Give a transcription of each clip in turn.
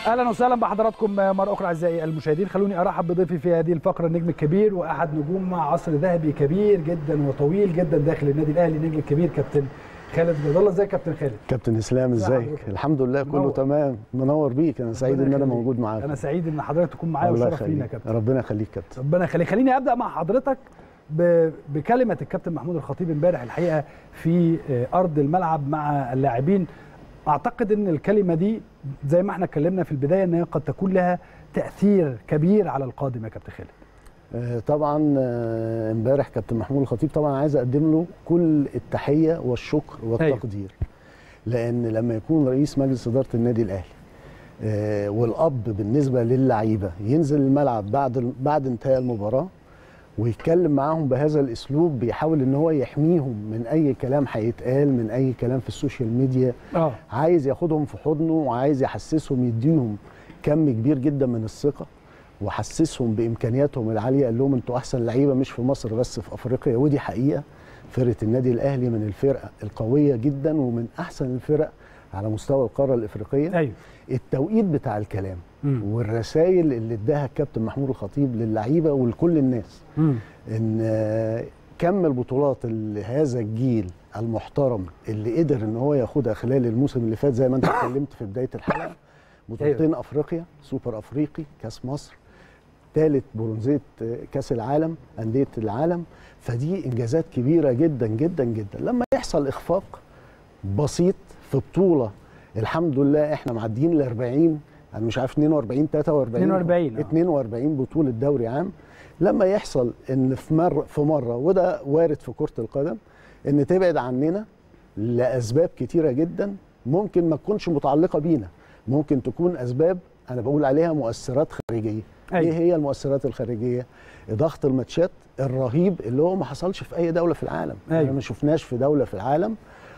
اهلا وسهلا بحضراتكم مره اخرى اعزائي المشاهدين خلوني ارحب بضيفي في هذه الفقره النجم الكبير واحد نجوم مع عصر ذهبي كبير جدا وطويل جدا داخل النادي الاهلي النجم الكبير كابتن خالد جد الله ازيك يا كابتن خالد كابتن اسلام ازيك الحمد لله كله منور. تمام منور بيك انا سعيد ان انا يخليك. موجود معاك انا سعيد ان حضرتك تكون معايا الله وشرف لينا يا يخليك كابتن ربنا يخليك كابتن ربنا يخليك خليني ابدا مع حضرتك ب- بكلمه الكابتن محمود الخطيب امبارح الحقيقه في آه، ارض الملعب مع اللاعبين اعتقد ان الكلمه دي زي ما احنا اتكلمنا في البدايه ان هي قد تكون لها تاثير كبير على القادم يا كابتن خالد آه، طبعا آه، امبارح كابتن محمود الخطيب طبعا عايز اقدم له كل التحيه والشكر والتقدير لان لما يكون رئيس مجلس اداره النادي الاهلي آه، والاب بالنسبه للعيبه ينزل الملعب بعد بعد انتهاء المباراه ويتكلم معاهم بهذا الاسلوب بيحاول ان هو يحميهم من اي كلام هيتقال من اي كلام في السوشيال ميديا اه عايز ياخدهم في حضنه وعايز يحسسهم يديهم كم كبير جدا من الثقه وحسسهم بامكانياتهم العاليه قال لهم انتوا احسن لعيبه مش في مصر بس في افريقيا ودي حقيقه فرقه النادي الاهلي من الفرقه القويه جدا ومن احسن الفرق على مستوى القاره الافريقيه ايوه التوقيت بتاع الكلام مم. والرسائل اللي اداها الكابتن محمود الخطيب للعيبه ولكل الناس مم. ان آه، كم البطولات اللي هذا الجيل المحترم اللي قدر ان هو ياخدها خلال الموسم اللي فات زي ما انت اتكلمت في بدايه الحلقه بطولتين افريقيا سوبر افريقي كاس مصر ثالث برونزيه آه، كاس العالم انديه العالم فدي انجازات كبيره جدا جدا جدا لما يحصل اخفاق بسيط في بطوله الحمد لله احنا معديين ال 40 انا مش عارف 42 43 42 آه. 42 بطوله دوري عام لما يحصل ان في مره في مره وده وارد في كره القدم ان تبعد عننا لاسباب كتيره جدا ممكن ما تكونش متعلقه بينا ممكن تكون اسباب انا بقول عليها مؤثرات خارجيه أيوة. ايه هي المؤثرات الخارجيه ضغط الماتشات الرهيب اللي هو ما حصلش في اي دوله في العالم أيوة. يعني ما شفناش في دوله في العالم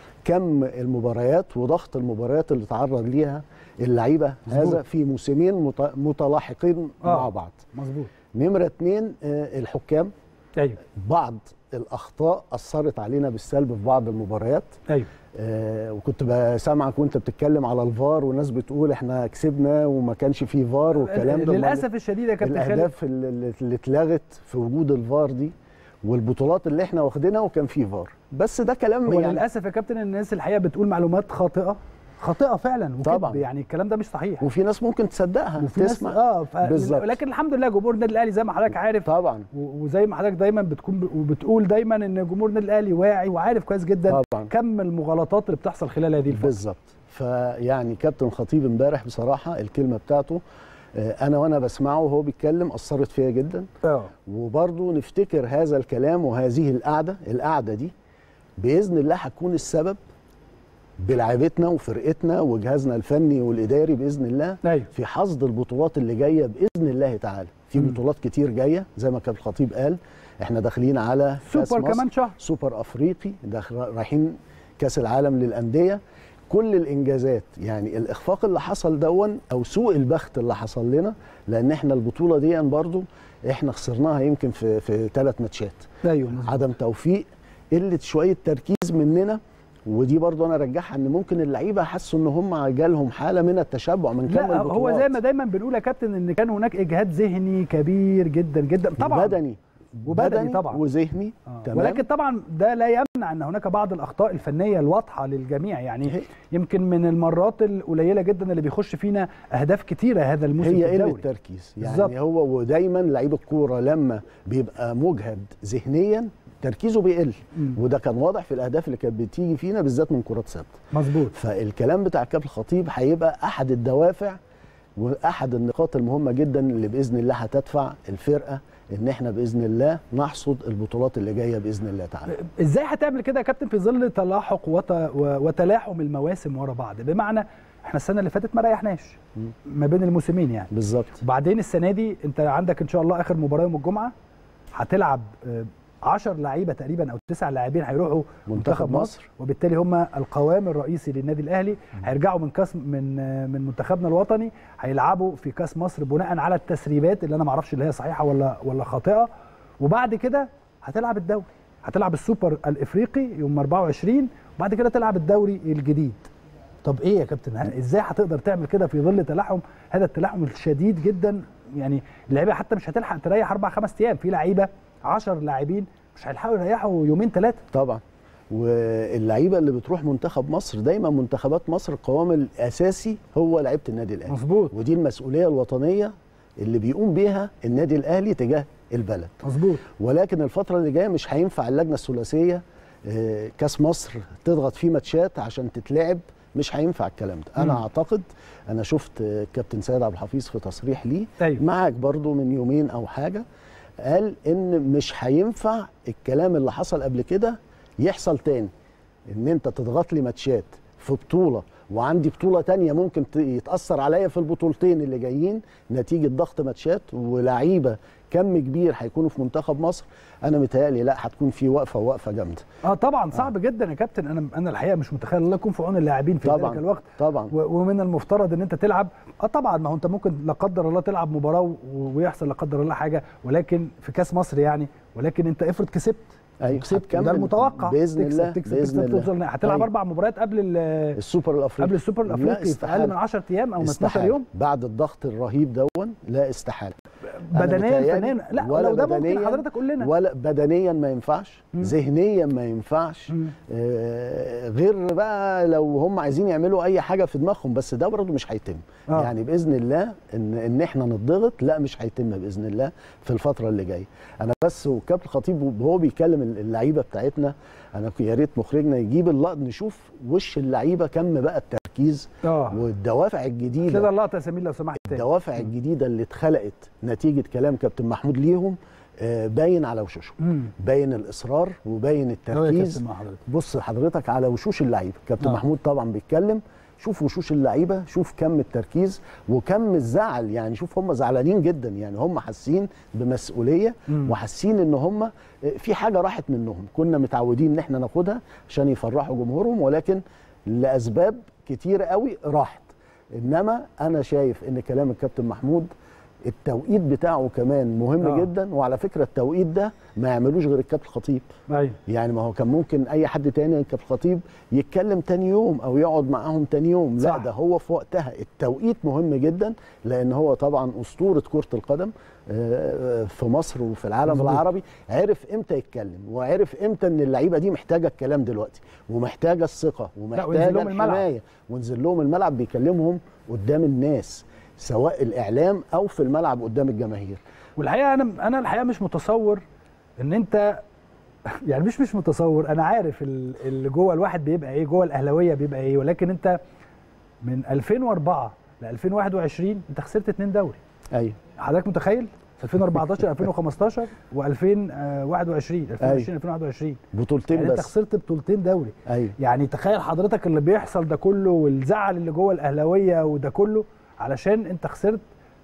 كم المباريات وضغط المباريات اللي تعرض ليها اللعيبه مظبوط. هذا في موسمين مت- متلاحقين آه. مع بعض مظبوط نمرة اتنين آه، الحكام ايوه بعض الأخطاء أثرت علينا بالسلب في بعض المباريات ايوه آه، وكنت بسمعك وانت بتتكلم على الفار والناس بتقول احنا كسبنا وما كانش فيه فار والكلام ده للاسف الشديد يا كابتن خالد الاهداف اللي اللي اتلغت في وجود الفار دي والبطولات اللي احنا واخدينها وكان فيه فار بس ده كلام هو يعني للاسف يا كابتن الناس الحقيقه بتقول معلومات خاطئه خاطئه فعلا وكذب طبعاً. يعني الكلام ده مش صحيح وفي ناس ممكن تصدقها وفي ناس تسمع اه ف... بالظبط. لكن الحمد لله جمهور النادي الاهلي زي ما حضرتك عارف طبعا و- وزي ما حضرتك دايما بتكون ب... وبتقول دايما ان جمهور النادي الاهلي واعي وعارف كويس جدا طبعا كم المغالطات اللي بتحصل خلال هذه الفتره بالظبط فيعني كابتن خطيب امبارح بصراحه الكلمه بتاعته آه، انا وانا بسمعه وهو بيتكلم اثرت فيا جدا اه وبرضه نفتكر هذا الكلام وهذه القعده القعده دي باذن الله هتكون السبب بلعبتنا وفرقتنا وجهازنا الفني والاداري باذن الله ايوه في حصد البطولات اللي جايه باذن الله تعالى في مم. بطولات كتير جايه زي ما كابتن الخطيب قال احنا داخلين على كأس سوبر مصر. كمان شهر سوبر افريقي داخل رايحين كاس العالم للانديه كل الانجازات يعني الاخفاق اللي حصل دون او سوء البخت اللي حصل لنا لان احنا البطوله دي برضو احنا خسرناها يمكن في في ثلاث ماتشات ايوه مظبوط. عدم توفيق قله شويه تركيز مننا ودي برضو انا ارجعها ان ممكن اللعيبه حسوا ان هم جالهم حاله من التشبع من كم لا البطولات هو زي ما دايما بنقول يا كابتن ان كان هناك اجهاد ذهني كبير جدا جدا طبعا بدني وبدني طبعا. وذهني آه. تمام ولكن طبعا ده لا يمنع ان هناك بعض الاخطاء الفنيه الواضحه للجميع يعني هي- يمكن من المرات القليله جدا اللي بيخش فينا اهداف كتيره هذا الموسم هي في قله الدوري تركيز يعني بالظبط. هو ودايما لعيب الكوره لما بيبقى مجهد ذهنيا تركيزه بيقل مم. وده كان واضح في الاهداف اللي كانت بتيجي فينا بالذات من كرات ثابته مظبوط فالكلام بتاع كابتن الخطيب هيبقى احد الدوافع واحد النقاط المهمه جدا اللي باذن الله هتدفع الفرقه ان احنا باذن الله نحصد البطولات اللي جايه باذن الله تعالى ازاي هتعمل كده يا كابتن في ظل تلاحق وت... و- وتلاحم المواسم ورا بعض بمعنى احنا السنه اللي فاتت ما ريحناش مم. ما بين الموسمين يعني بالظبط وبعدين السنه دي انت عندك ان شاء الله اخر مباراه يوم الجمعه هتلعب 10 لعيبه تقريبا او 9 لاعبين هيروحوا منتخب مصر. وبالتالي هم القوام الرئيسي للنادي الاهلي هيرجعوا من كاس من آه، من منتخبنا الوطني هيلعبوا في كاس مصر بناء على التسريبات اللي انا ما اعرفش اللي هي صحيحه ولا ولا خاطئه وبعد كده هتلعب الدوري هتلعب السوبر الافريقي يوم 24 وبعد كده تلعب الدوري الجديد طب ايه يا كابتن ازاي هتقدر تعمل كده في ظل تلاحم هذا التلاحم الشديد جدا يعني اللعيبه حتى مش هتلحق تريح اربع خمس ايام في لعيبه 10 لاعبين مش هيلحقوا يريحوا يومين ثلاثه طبعا واللعيبه اللي بتروح منتخب مصر دايما منتخبات مصر القوام الاساسي هو لعيبه النادي الاهلي مظبوط ودي المسؤوليه الوطنيه اللي بيقوم بيها النادي الاهلي تجاه البلد مظبوط ولكن الفتره اللي جايه مش هينفع اللجنه الثلاثيه آه، كاس مصر تضغط فيه ماتشات عشان تتلعب مش هينفع الكلام ده انا مم. اعتقد انا شفت آه، كابتن سيد عبد الحفيظ في تصريح ليه ايوه معك برضو من يومين او حاجه قال ان مش هينفع الكلام اللي حصل قبل كده يحصل تاني ان انت تضغط لي ماتشات في بطوله وعندي بطوله تانية ممكن ت- يتاثر عليا في البطولتين اللي جايين نتيجه ضغط ماتشات ولعيبه كم كبير هيكونوا في منتخب مصر انا متهيألي لا هتكون في وقفه وقفه جامده اه طبعا صعب جدا يا كابتن انا انا الحقيقه مش متخيل الله يكون في عون اللاعبين في طبعاً. ذلك الوقت طبعا و- ومن المفترض ان انت تلعب اه طبعا ما هو انت ممكن لا قدر الله تلعب مباراه و- ويحصل لا قدر الله حاجه ولكن في كاس مصر يعني ولكن انت افرض كسبت ايوه كسبت هتكمل ده المتوقع باذن تكسب الله تكسب باذن تكسب الله توصل نهائي. هتلعب أيوة. اربع مباريات قبل ال- السوبر الافريقي قبل السوبر لا الافريقي في استحالة. اقل من 10 ايام او من 12 استحالة. يوم بعد الضغط الرهيب دون لا استحاله أنا بدنيا متهيألي فنيا لا ولا لو ده ممكن بدنياً حضرتك قول لنا ولا بدنيا ما ينفعش مم. ذهنيا ما ينفعش مم. آه غير بقى لو هم عايزين يعملوا اي حاجه في دماغهم بس ده برضه مش هيتم آه. يعني باذن الله ان ان احنا نضغط لا مش هيتم باذن الله في الفتره اللي جايه انا بس وكابتن خطيب وهو بيكلم اللعيبه بتاعتنا انا يا ريت مخرجنا يجيب اللقطه نشوف وش اللعيبه كم بقى التركيز اه والدوافع الجديده كده اللقطه يا سمير لو سمحت تاني الدوافع الجديده اللي اتخلقت نتيجه كلام كابتن محمود ليهم آه، باين على وشوشهم مم. باين الاصرار وباين أهو يا التركيز كابتن مع حضرتك بص حضرتك على وشوش اللعيبه كابتن آه. محمود طبعا بيتكلم شوف وشوش اللعيبه شوف كم التركيز وكم الزعل يعني شوف هم زعلانين جدا يعني هم حاسين بمسؤوليه مم. وحاسين ان هم في حاجه راحت منهم كنا متعودين ان احنا ناخدها عشان يفرحوا جمهورهم ولكن لاسباب كتير قوي راحت انما انا شايف ان كلام الكابتن محمود التوقيت بتاعه كمان مهم آه. آه. جدا وعلى فكره التوقيت ده ما يعملوش غير الكابتن الخطيب ايوه يعني ما هو كان ممكن اي حد تاني الكابتن الخطيب يتكلم تاني يوم او يقعد معاهم تاني يوم صح. لا ده هو في وقتها التوقيت مهم جدا لان هو طبعا اسطوره كره القدم آه، في مصر وفي العالم مظبوط. العربي عرف امتى يتكلم وعرف امتى ان اللعيبه دي محتاجه الكلام دلوقتي ومحتاجه الثقه وينزل ومحتاجه لهم الملعب. الحمايه ونزل لهم الملعب بيكلمهم قدام الناس سواء الاعلام او في الملعب قدام الجماهير والحقيقه انا انا الحقيقه مش متصور ان انت يعني مش مش متصور انا عارف ال- اللي جوه الواحد بيبقى ايه جوه الاهلاويه بيبقى ايه ولكن انت من 2004 ل 2021 انت خسرت اتنين دوري ايوه حضرتك متخيل 2014 2015 و2021 2020 2021 بطولتين يعني انت بس خسرت بطولتين دوري ايوه يعني تخيل حضرتك اللي بيحصل ده كله والزعل اللي جوه الاهلاويه وده كله علشان انت خسرت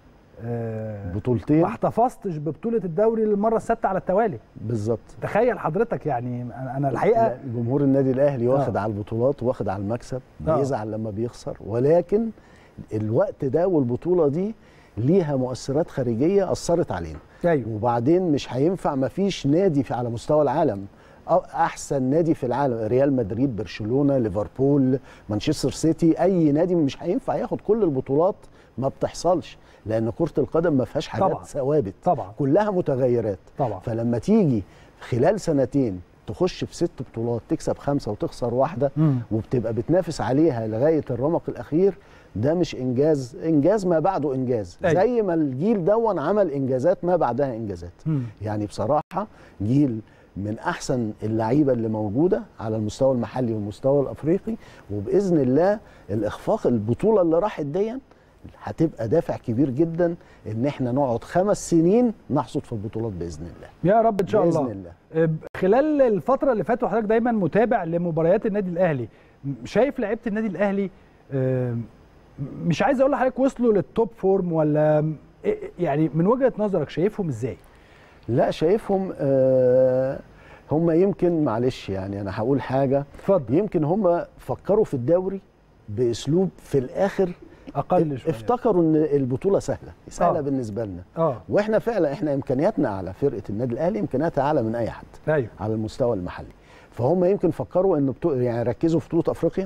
آه بطولتين ما احتفظتش ببطوله الدوري للمره السادسه على التوالي بالظبط تخيل حضرتك يعني انا أنا الحقيقه لا، جمهور النادي الاهلي واخد آه. على البطولات واخد على المكسب آه. بيزعل لما بيخسر ولكن الوقت ده والبطوله دي ليها مؤثرات خارجيه اثرت علينا ايوه وبعدين مش هينفع مفيش نادي في على مستوى العالم أو احسن نادي في العالم ريال مدريد برشلونه ليفربول مانشستر سيتي اي نادي مش هينفع ياخد كل البطولات ما بتحصلش لان كره القدم ما فيهاش حاجات طبعاً. ثوابت طبعا كلها متغيرات طبعا فلما تيجي خلال سنتين تخش في ست بطولات تكسب خمسه وتخسر واحده مم. وبتبقى بتنافس عليها لغايه الرمق الاخير ده مش انجاز انجاز ما بعده انجاز أيوة. زي ما الجيل دون عمل انجازات ما بعدها انجازات مم. يعني بصراحه جيل من احسن اللعيبه اللي موجوده على المستوى المحلي والمستوى الافريقي وباذن الله الاخفاق البطوله اللي راحت دي هتبقى دافع كبير جدا ان احنا نقعد خمس سنين نحصد في البطولات باذن الله يا رب ان شاء باذن الله الله آه، خلال الفتره اللي فاتت وحضرتك دايما متابع لمباريات النادي الاهلي م- شايف لعيبه النادي الاهلي آه، م- مش عايز اقول لحضرتك وصلوا للتوب فورم ولا م- إيه- يعني من وجهه نظرك شايفهم ازاي لا شايفهم آه هم يمكن معلش يعني انا هقول حاجه اتفضل يمكن هم فكروا في الدوري باسلوب في الاخر اقل شويه افتكروا ان البطوله سهله سهله آه. آه. بالنسبه لنا اه واحنا فعلا احنا امكانياتنا اعلى فرقه النادي الاهلي امكانياتها اعلى من اي حد ايوه على المستوى المحلي فهم يمكن فكروا ان بطو... يعني ركزوا في بطوله افريقيا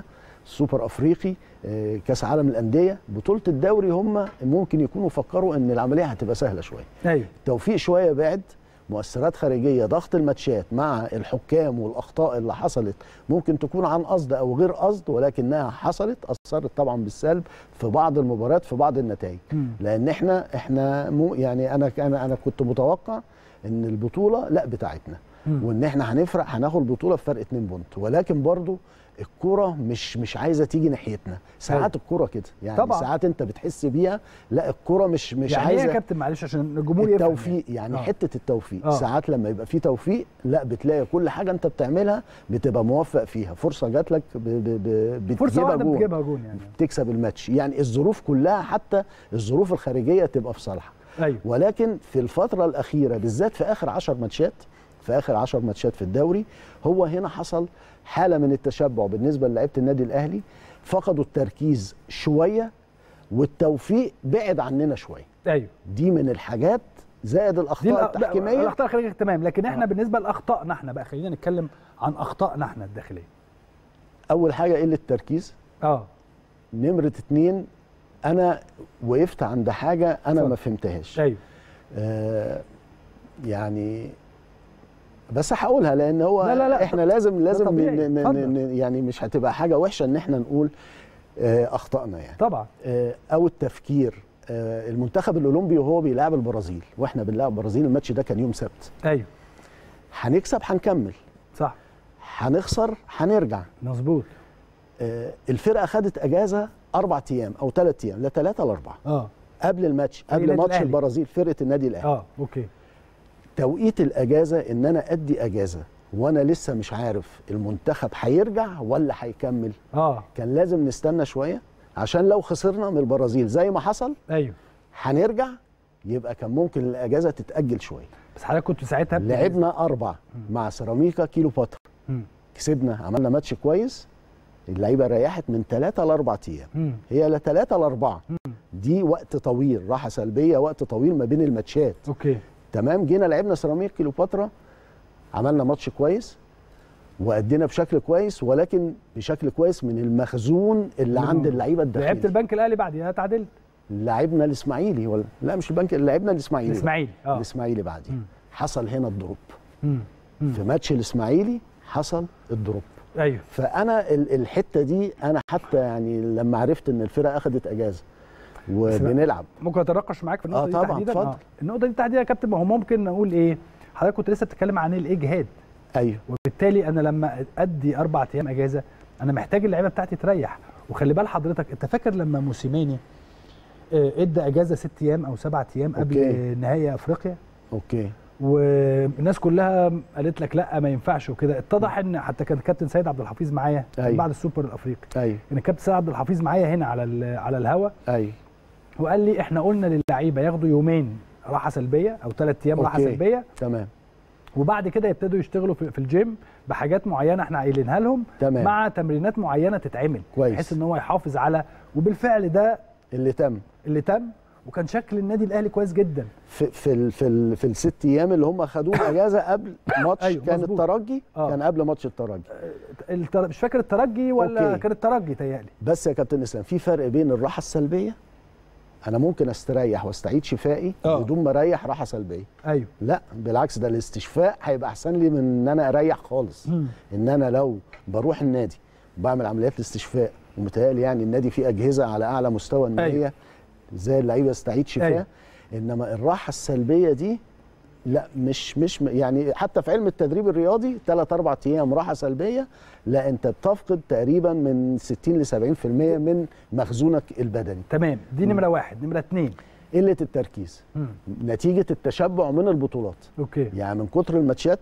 سوبر افريقي آه، كاس عالم الانديه بطوله الدوري هم ممكن يكونوا فكروا ان العمليه هتبقى سهله شويه ايوه التوفيق شويه بعد مؤثرات خارجيه ضغط الماتشات مع الحكام والاخطاء اللي حصلت ممكن تكون عن قصد او غير قصد ولكنها حصلت اثرت طبعا بالسلب في بعض المباريات في بعض النتائج مم. لان احنا احنا مو يعني انا انا انا كنت متوقع ان البطوله لا بتاعتنا مم. وان احنا هنفرق هناخد البطوله بفرق 2 بونت ولكن برضو الكرة مش مش عايزه تيجي ناحيتنا ساعات الكرة كده يعني طبعا. ساعات انت بتحس بيها لا الكرة مش مش يعني ايه يا عايزه كابتن معلش عشان الجمهور يفهم التوفيق يعني آه. حته التوفيق آه. ساعات لما يبقى في توفيق لا بتلاقي كل حاجه انت بتعملها بتبقى موفق فيها فرصه جات لك ب- ب- ب- فرصه بتجيبها واحده جون بتجيبها جون يعني تكسب الماتش يعني الظروف كلها حتى الظروف الخارجيه تبقى في صالحك ايوه ولكن في الفتره الاخيره بالذات في اخر 10 ماتشات في اخر 10 ماتشات في الدوري هو هنا حصل حاله من التشبع بالنسبه للاعيبه النادي الاهلي فقدوا التركيز شويه والتوفيق بعد عننا شويه ايوه دي من الحاجات زائد دي الاخطاء الأ- التحكيميه الاخطاء الخارجيه تمام لكن احنا آه. بالنسبه لاخطائنا احنا بقى خلينا نتكلم عن اخطائنا احنا الداخليه اول حاجه قله التركيز اه نمره اتنين انا وقفت عند حاجه انا اتفضل. ما فهمتهاش ايوه آه يعني بس هقولها لان هو لا لا لا، احنا لازم لازم طبيعي، ن- ن- اتفضل. ن- يعني مش هتبقى حاجه وحشه ان احنا نقول آه اخطانا يعني طبعا آه او التفكير آه المنتخب الاولمبي وهو بيلعب البرازيل واحنا بنلعب البرازيل الماتش ده كان يوم سبت ايوه هنكسب هنكمل صح هنخسر هنرجع مظبوط آه الفرقه خدت اجازه اربع ايام او ثلاث ايام لا ثلاثه لاربعه اه قبل الماتش النادي قبل ماتش الأهلي. البرازيل فرقه النادي الاهلي اه اوكي توقيت الاجازه ان انا ادي اجازه وانا لسه مش عارف المنتخب هيرجع ولا هيكمل اه كان لازم نستنى شويه عشان لو خسرنا من البرازيل زي ما حصل ايوه هنرجع يبقى كان ممكن الاجازه تتاجل شويه بس حضرتك كنت ساعتها بت- لعبنا اربع مع سيراميكا كيلو باتر مم. كسبنا عملنا ماتش كويس اللعيبه ريحت من ثلاثة لاربع ايام مم. هي لا ثلاثة لاربعة دي وقت طويل راحه سلبيه وقت طويل ما بين الماتشات اوكي تمام جينا لعبنا سيراميك كيلوباترا عملنا ماتش كويس وادينا بشكل كويس ولكن بشكل كويس من المخزون اللي مم. عند اللعيبه لعبت الداخليه البنك الاهلي بعديها تعادلت لعبنا الاسماعيلي ولا لا مش البنك لعبنا الاسماعيلي الاسماعيلي اه الاسماعيلي بعديه مم. حصل هنا الدروب مم. مم. في ماتش الاسماعيلي حصل الدروب ايوه فانا ال- الحته دي انا حتى يعني لما عرفت ان الفرقه اخذت اجازه وبنلعب ممكن اتناقش معاك في النقطه آه دي طبعاً، تحديدا اتفضل. النقطه دي تحديدا يا كابتن ما هو ممكن نقول ايه حضرتك كنت لسه بتتكلم عن الاجهاد ايوه وبالتالي انا لما ادي اربع ايام اجازه انا محتاج اللعيبه بتاعتي تريح وخلي بال حضرتك انت فاكر لما موسيماني آه، ادى اجازه ست ايام او سبعة ايام قبل أوكي. نهائي افريقيا اوكي والناس كلها قالت لك لا ما ينفعش وكده اتضح ان حتى كان كابتن سيد عبد الحفيظ معايا كان أيوة. بعد السوبر الافريقي ايوه ان كابتن سيد عبد الحفيظ معايا هنا على ال- على الهوا ايوه وقال لي احنا قلنا للعيبه ياخدوا يومين راحه سلبيه او ثلاث ايام راحه أوكي. سلبيه تمام وبعد كده يبتدوا يشتغلوا في في الجيم بحاجات معينه احنا قايلينها لهم تمام. مع تمرينات معينه تتعمل كويس. بحيث ان هو يحافظ على وبالفعل ده اللي تم اللي تم وكان شكل النادي الاهلي كويس جدا في في ال في, ال في الست ايام اللي هم خدوهم اجازه قبل ماتش أيوة، كان مظبوط. الترجي آه. كان قبل ماتش الترجي التر... مش فاكر الترجي ولا أوكي. كان الترجي تهيألي بس يا كابتن اسلام في فرق بين الراحه السلبيه انا ممكن استريح واستعيد شفائي آه. بدون ما اريح راحه سلبيه ايوه لا بالعكس ده الاستشفاء هيبقى احسن لي من ان انا اريح خالص مم. ان انا لو بروح النادي بعمل عمليات الاستشفاء ومتهيألي يعني النادي فيه اجهزه على اعلى مستوى ان أيوة. هي ازاي اللعيبه يستعيد شفاء أيوة. انما الراحه السلبيه دي لا مش مش يعني حتى في علم التدريب الرياضي ثلاث اربع ايام راحه سلبيه لا انت بتفقد تقريبا من 60 ل 70% من مخزونك البدني تمام دي نمره واحد نمره اثنين قله التركيز مم. نتيجه التشبع من البطولات اوكي يعني من كتر الماتشات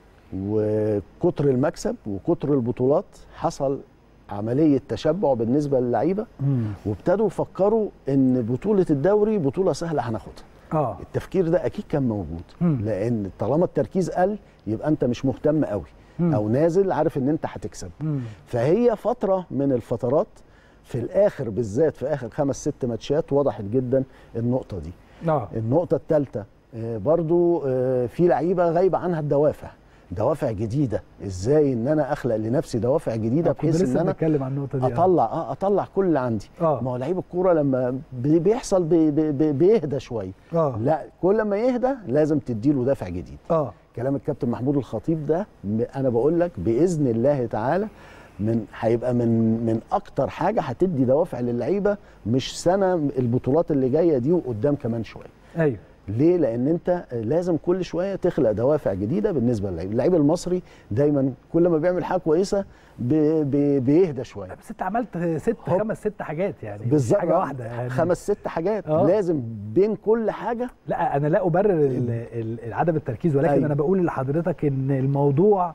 وكتر المكسب وكتر البطولات حصل عمليه تشبع بالنسبه للعيبه مم. وابتدوا يفكروا ان بطوله الدوري بطوله سهله هناخدها اه التفكير ده اكيد كان موجود مم. لان طالما التركيز قل يبقى انت مش مهتم قوي مم. او نازل عارف ان انت هتكسب مم. فهي فتره من الفترات في الاخر بالذات في اخر خمس ست ماتشات وضحت جدا النقطه دي اه النقطة الثالثة برضو آه، في لعيبة غايبة عنها الدوافع دوافع جديده ازاي ان انا اخلق لنفسي دوافع جديده كنت بحيث ان لسه انا بنتكلم عن النقطه دي اطلع اه اطلع كل اللي عندي آه. ما هو لعيب الكوره لما بي- بيحصل بي بي بي- بيهدى شويه اه لا كل ما يهدى لازم تديله دافع جديد اه كلام الكابتن محمود الخطيب ده م- انا بقول لك باذن الله تعالى من هيبقى من من اكتر حاجه هتدي دوافع للعيبه مش سنه البطولات اللي جايه دي وقدام كمان شويه ايوه ليه لان انت لازم كل شويه تخلق دوافع جديده بالنسبه للعيب اللعيب المصري دايما كل ما بيعمل حاجه كويسه بي بي بيهدى شويه بس انت عملت ست هوب. خمس ست حاجات يعني مش بالظبط حاجه واحده يعني خمس ست حاجات آه. لازم بين كل حاجه لا انا لا ابرر ال- ال- عدم التركيز ولكن أيوة. انا بقول لحضرتك ان الموضوع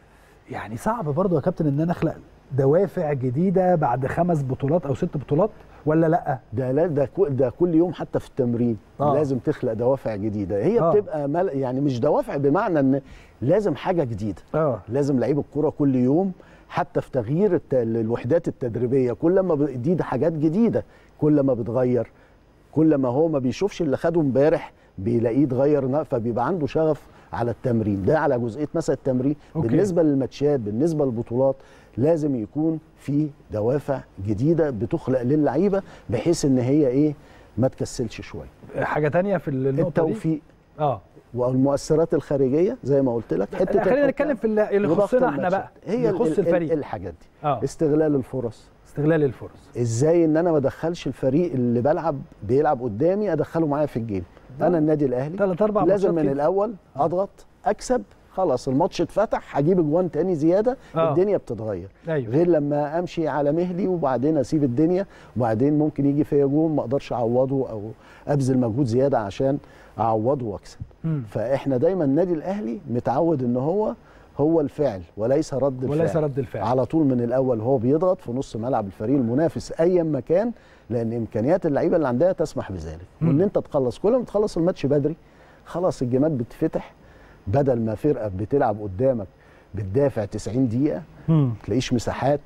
يعني صعب برضو يا كابتن ان انا اخلق دوافع جديده بعد خمس بطولات او ست بطولات ولا لا ده لا ده كو- ده كل يوم حتى في التمرين آه. آه. لازم تخلق دوافع جديده هي آه. آه. بتبقى مل... يعني مش دوافع بمعنى ان لازم حاجه جديده اه لازم لعيب الكوره كل يوم حتى في تغيير الت... الوحدات التدريبيه كل ما ب- دي حاجات جديده كل ما بتغير كل ما هو ما بيشوفش اللي خده امبارح بيلاقيه اتغير نا- فبيبقى عنده شغف على التمرين ده على جزئيه مثلا التمرين أوكي. أوكي. بالنسبه للماتشات بالنسبه للبطولات لازم يكون في دوافع جديده بتخلق للعيبه بحيث ان هي ايه ما تكسلش شويه حاجه تانية في النقطه دي التوفيق اه والمؤثرات الخارجيه زي ما قلت لك لا، خلينا التوفيق نتكلم في اللي اللي وضغط يخصنا احنا الماتشات. بقى هي اللي يخص ال- ال- الفريق الحاجات دي اه استغلال الفرص استغلال الفرص ازاي ان انا ما ادخلش الفريق اللي بلعب بيلعب قدامي ادخله معايا في الجيم ده انا النادي الاهلي ثلاث اربع لازم ماتشات من كده. الاول اضغط اكسب خلاص الماتش اتفتح هجيب اجوان تاني زياده آه. آه. الدنيا بتتغير ايوه غير لما امشي على مهلي وبعدين اسيب الدنيا وبعدين ممكن يجي فيا جون ما اقدرش اعوضه او ابذل مجهود زياده عشان اعوضه واكسب مم. فاحنا دايما النادي الاهلي متعود ان هو هو الفعل وليس رد الفعل وليس رد الفعل على طول من الاول هو بيضغط في نص ملعب الفريق المنافس ايا ما كان لان امكانيات اللعيبه اللي عندها تسمح بذلك مم. وان انت تخلص كل ما تخلص الماتش بدري خلاص الجيمات بتفتح بدل ما فرقه بتلعب قدامك بتدافع 90 دقيقه مم. تلاقيش مساحات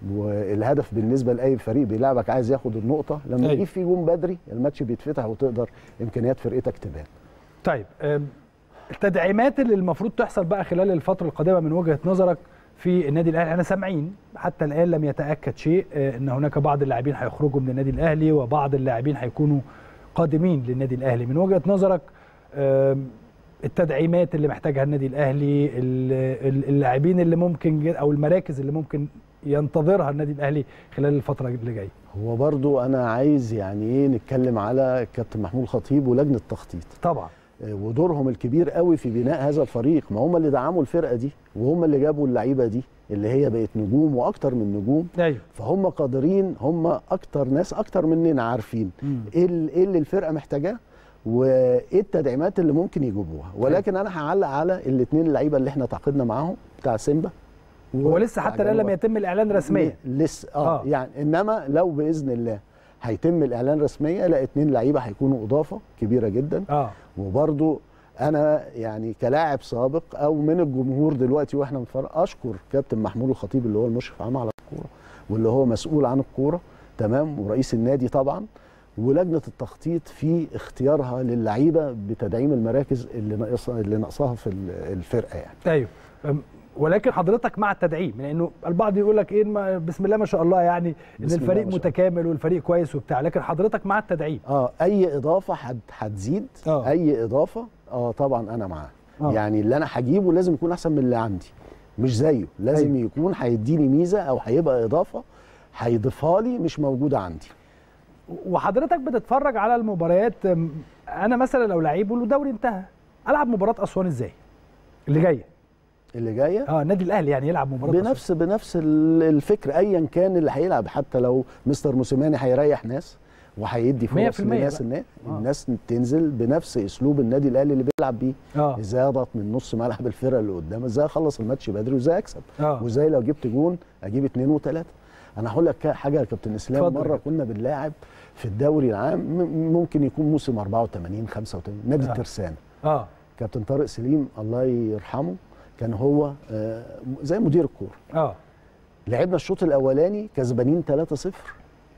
والهدف بالنسبه لاي فريق بيلعبك عايز ياخد النقطه لما أيوة. يجيب فيه جون بدري الماتش بيتفتح وتقدر امكانيات فرقتك تبان طيب أم، التدعيمات اللي المفروض تحصل بقى خلال الفترة القادمة من وجهة نظرك في النادي الأهلي احنا سامعين حتى الآن لم يتأكد شيء آه، أن هناك بعض اللاعبين هيخرجوا من النادي الأهلي وبعض اللاعبين هيكونوا قادمين للنادي الأهلي من وجهة نظرك آم، التدعيمات اللي محتاجها النادي الأهلي ال- ال- اللاعبين اللي ممكن ج- أو المراكز اللي ممكن ينتظرها النادي الأهلي خلال الفترة اللي جاية هو برضو انا عايز يعني ايه نتكلم على الكابتن محمود الخطيب ولجنه التخطيط طبعا ودورهم الكبير قوي في بناء هذا الفريق ما هم اللي دعموا الفرقه دي وهم اللي جابوا اللعيبه دي اللي هي بقت نجوم واكتر من نجوم أيوه فهم قادرين هم اكتر ناس اكتر مننا عارفين مم. ايه ال- إيه اللي الفرقه محتاجاه وايه التدعيمات اللي ممكن يجيبوها ولكن انا هعلق على الاثنين اللعيبه اللي احنا تعاقدنا معاهم بتاع سيمبا هو لسه حتى الآن لم يتم الإعلان رسميا لسه آه, آه. اه يعني انما لو باذن الله هيتم الاعلان رسميا لا اتنين لعيبه هيكونوا اضافه كبيره جدا اه وبرضو انا يعني كلاعب سابق او من الجمهور دلوقتي واحنا بنتفرج اشكر كابتن محمود الخطيب اللي هو المشرف عام على الكوره واللي هو مسؤول عن الكوره تمام ورئيس النادي طبعا ولجنه التخطيط في اختيارها للعيبه بتدعيم المراكز اللي ناقصها اللي ناقصاها في ال- الفرقه يعني ايوه أم، ولكن حضرتك مع التدعيم لانه البعض يقول لك ايه ما- بسم الله ما شاء الله يعني ان بسم الله الفريق ما شاء الله. متكامل والفريق كويس وبتاع لكن حضرتك مع التدعيم اه اي اضافه هت- هتزيد آه. اي اضافه اه طبعا انا معاه آه. يعني اللي انا هجيبه لازم يكون احسن من اللي عندي مش زيه لازم أيوة. أيوه. يكون هيديني ميزه او هيبقى اضافه هيضيفها لي مش موجوده عندي وحضرتك بتتفرج على المباريات أم، انا مثلا لو لعيب والدوري انتهى العب مباراه اسوان ازاي اللي جايه اللي جايه اه النادي الاهلي يعني يلعب مباراه أسوان. بنفس بنفس ال- الفكر ايا كان اللي هيلعب حتى لو مستر موسيماني هيريح ناس وهيدي مية فرص في المية لناس بقى. الناس آه. الناس تنزل بنفس اسلوب النادي الاهلي اللي بيلعب بيه اه ازاي اضغط من نص ملعب الفرقه اللي قدام ازاي اخلص الماتش بدري وازاي اكسب اه وازاي لو جبت جون اجيب اثنين وثلاثه انا هقول لك حاجه يا كابتن اسلام اتفضل يا مره كابتن. كنا بنلاعب في الدوري العام م- ممكن يكون موسم 84 85 نادي آه. الترسانه اه كابتن طارق سليم الله يرحمه كان هو آه، زي مدير الكوره اه لعبنا الشوط الاولاني كسبانين 3-0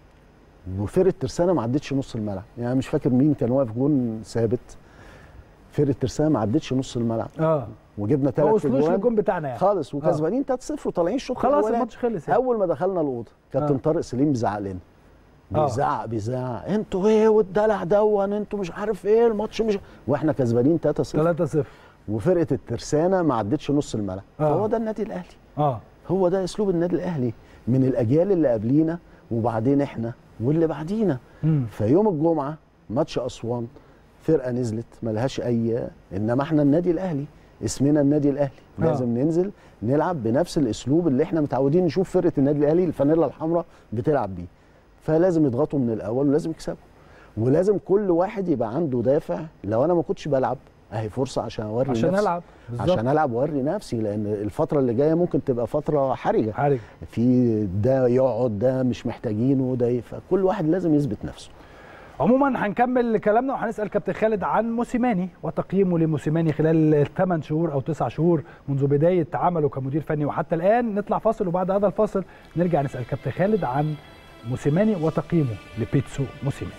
وفرقه ترسانه ما عدتش نص الملعب يعني مش فاكر مين كان واقف جون ثابت فرقه ترسانه ما عدتش نص الملعب اه وجبنا ما ثلاث وصلوش اجوان للجون بتاعنا يعني خالص وكسبانين 3-0 وطالعين الشوط خلاص الأولاني. الماتش خلص يعني. اول ما دخلنا الاوضه كابتن آه. طارق سليم بيزعق لنا آه. بيزعق بيزعق انتوا ايه والدلع دون انتوا مش عارف ايه الماتش مش واحنا كسبانين 3-0 3-0 وفرقه الترسانه ما عدتش نص الملعب آه. فهو ده النادي الاهلي اه هو ده اسلوب النادي الاهلي من الاجيال اللي قبلينا وبعدين احنا واللي بعدينا امم فيوم الجمعه ماتش اسوان فرقه نزلت ملهاش اي انما احنا النادي الاهلي اسمنا النادي الاهلي آه. لازم ننزل نلعب بنفس الاسلوب اللي احنا متعودين نشوف فرقه النادي الاهلي الفانيلا الحمراء بتلعب بيه فلازم يضغطوا من الاول ولازم يكسبوا ولازم كل واحد يبقى عنده دافع لو انا ما كنتش بلعب اهي فرصه عشان اوري عشان نفسي العب بالظبط عشان العب واوري نفسي لان الفتره اللي جايه ممكن تبقى فتره حرجه حرج في ده يقعد ده مش محتاجينه ده فكل واحد لازم يثبت نفسه عموما هنكمل كلامنا وهنسال كابتن خالد عن موسيماني وتقييمه لموسيماني خلال 8 شهور او 9 شهور منذ بدايه عمله كمدير فني وحتى الان نطلع فاصل وبعد هذا الفاصل نرجع نسال كابتن خالد عن موسيماني وتقييمه لبيتسو موسيماني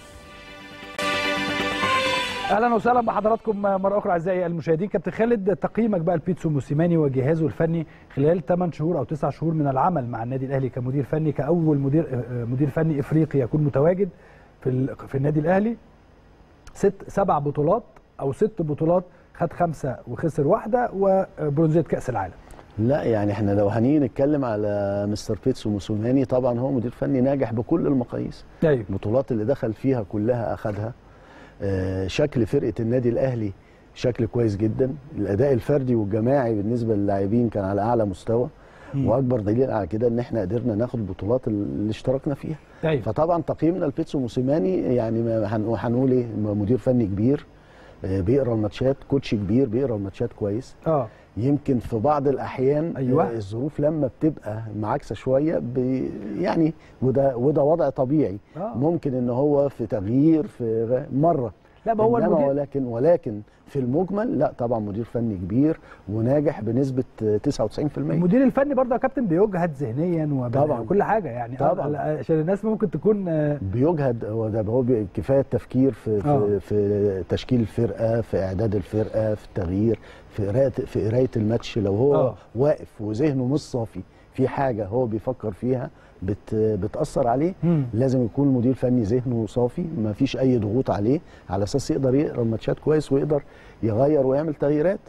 اهلا وسهلا بحضراتكم مره اخرى اعزائي المشاهدين كابتن خالد تقييمك بقى لبيتسو موسيماني وجهازه الفني خلال 8 شهور او 9 شهور من العمل مع النادي الاهلي كمدير فني كاول مدير مدير فني افريقي يكون متواجد في ال- في النادي الاهلي ست سبع بطولات او ست بطولات خد خمسه وخسر واحده وبرونزيه كاس العالم لا يعني احنا لو هنيجي نتكلم على مستر بيتسو موسوماني طبعا هو مدير فني ناجح بكل المقاييس ايوه البطولات اللي دخل فيها كلها اخدها آه، شكل فرقه النادي الاهلي شكل كويس جدا الاداء الفردي والجماعي بالنسبه للاعبين كان على اعلى مستوى مم. واكبر دليل على كده ان احنا قدرنا ناخد البطولات اللي اشتركنا فيها ايوه فطبعا تقييمنا لبيتسو موسيماني يعني ما هن- هنقول ايه مدير فني كبير آه، بيقرا الماتشات كوتش كبير بيقرا الماتشات كويس اه يمكن في بعض الاحيان أيوة. آه، الظروف لما بتبقى معاكسه شويه بي يعني وده وده وضع طبيعي آه. ممكن ان هو في تغيير في غ- مره لا ما هو إنما المدير ولكن ولكن في المجمل لا طبعا مدير فني كبير وناجح بنسبه آه، 99% المدير الفني برضه يا كابتن بيجهد ذهنيا وبدنيا طبعاً. وكل حاجه يعني طبعاً. آه، عشان الناس ممكن تكون آه، بيجهد هو ده هو بي- كفايه التفكير في آه. في, في تشكيل الفرقه في اعداد الفرقه في التغيير في قرايه في قرايه الماتش لو هو آه. آه. واقف وذهنه مش صافي في حاجه هو بيفكر فيها بت بتاثر عليه مم. لازم يكون مدير فني ذهنه صافي ما فيش اي ضغوط عليه على اساس يقدر يقرا الماتشات كويس ويقدر يغير ويعمل تغييرات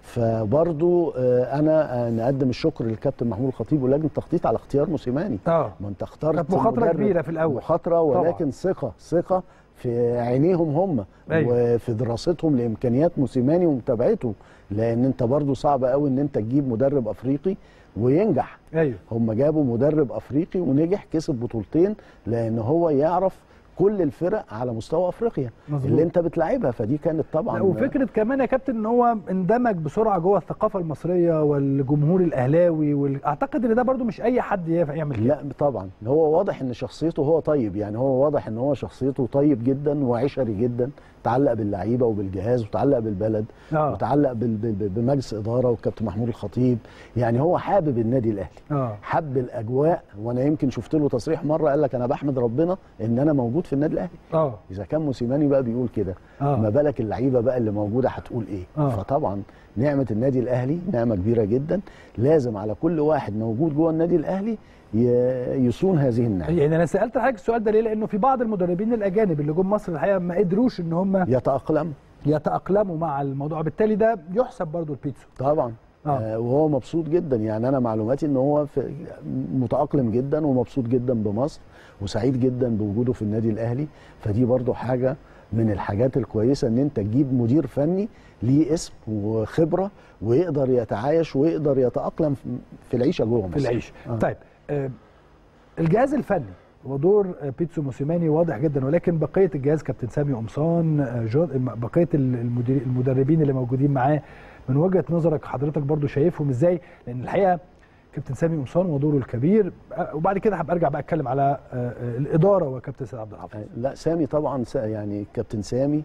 فبرضو آه، انا آه، نقدم الشكر للكابتن محمود الخطيب ولجنه التخطيط على اختيار موسيماني اه ما انت اخترت كانت مخاطرة مدرب- كبيرة في الأول. مخاطره ولكن ثقه ثقه في عينيهم هم أيوة. وفي دراستهم لامكانيات موسيماني ومتابعته لان انت برضو صعب قوي ان انت تجيب مدرب افريقي وينجح ايوه هم جابوا مدرب افريقي ونجح كسب بطولتين لان هو يعرف كل الفرق على مستوى افريقيا مظبوط. اللي انت بتلعبها فدي كانت طبعا لا وفكره كمان يا كابتن ان هو اندمج بسرعه جوه الثقافه المصريه والجمهور الاهلاوي وال... اعتقد ان ده برضو مش اي حد ينفع يعمل كده لا طبعا هو واضح ان شخصيته هو طيب يعني هو واضح ان هو شخصيته طيب جدا وعشري جدا تعلق باللعيبه وبالجهاز وتعلق بالبلد اه وتعلق بال- بال- بمجلس اداره والكابتن محمود الخطيب يعني هو حابب النادي الاهلي اه حب الاجواء وانا يمكن شفت له تصريح مره قال لك انا بحمد ربنا ان انا موجود في النادي الاهلي اه اذا كان موسيماني بقى بيقول كده آه. ما بالك اللعيبه بقى اللي موجوده هتقول ايه آه. فطبعا نعمه النادي الاهلي نعمه كبيره جدا لازم على كل واحد موجود جوه النادي الاهلي ي- يصون هذه النعمه يعني انا سالت حضرتك السؤال ده ليه لانه في بعض المدربين الاجانب اللي جم مصر الحقيقه ما قدروش ان هم يتاقلم يتاقلموا مع الموضوع بالتالي ده يحسب برضو البيتسو طبعا آه. آه. وهو مبسوط جدا يعني انا معلوماتي ان هو في متاقلم جدا ومبسوط جدا بمصر وسعيد جدا بوجوده في النادي الاهلي فدي برضو حاجه من الحاجات الكويسه ان انت تجيب مدير فني ليه اسم وخبره ويقدر يتعايش ويقدر يتاقلم في- في العيشه جوه مصر في العيش آه. طيب آه الجهاز الفني ودور آه، بيتسو موسيماني واضح جدا ولكن بقيه الجهاز كابتن سامي قمصان آه، جون بقيه المدير المدربين اللي موجودين معاه من وجهه نظرك حضرتك برضو شايفهم ازاي لان الحقيقه كابتن سامي قمصان ودوره الكبير آه، وبعد كده هبقى ارجع بقى اتكلم على آه، آه، الاداره وكابتن سيد عبد الحفيظ لا سامي طبعا س- يعني كابتن سامي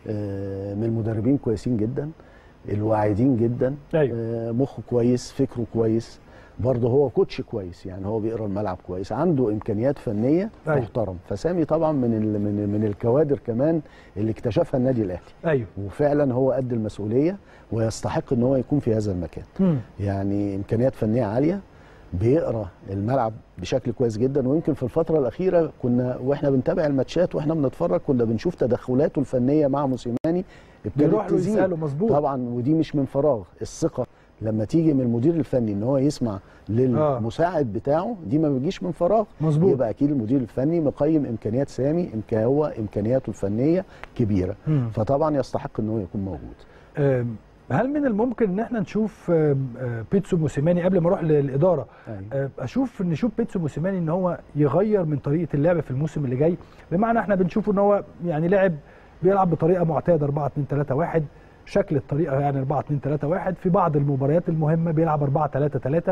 آه، من المدربين كويسين جدا الواعدين جدا أيوة. آه، مخه كويس فكره كويس برضه هو كوتش كويس يعني هو بيقرا الملعب كويس عنده امكانيات فنيه أيوة. محترم فسامي طبعا من ال من من الكوادر كمان اللي اكتشفها النادي الاهلي ايوه وفعلا هو قد المسؤوليه ويستحق ان هو يكون في هذا المكان مم. يعني امكانيات فنيه عاليه بيقرا الملعب بشكل كويس جدا ويمكن في الفتره الاخيره كنا واحنا بنتابع الماتشات واحنا بنتفرج كنا بنشوف تدخلاته الفنيه مع موسيماني بيروح له تزيد. يساله مظبوط طبعا ودي مش من فراغ الثقه لما تيجي من المدير الفني ان هو يسمع للمساعد بتاعه دي ما بيجيش من فراغ مظبوط. يبقى اكيد المدير الفني مقيم امكانيات سامي إمكان هو امكانياته الفنيه كبيره مم. فطبعا يستحق ان هو يكون موجود آم، هل من الممكن ان احنا نشوف آم، آه، بيتسو موسيماني قبل ما اروح للاداره أيوة. آه، اشوف نشوف بيتسو موسيماني ان هو يغير من طريقه اللعب في الموسم اللي جاي بمعنى احنا بنشوف ان هو يعني لعب بيلعب بطريقه معتاده 4 2 3 1 شكل الطريقه يعني 4 2 3 1 في بعض المباريات المهمه بيلعب 4 3 3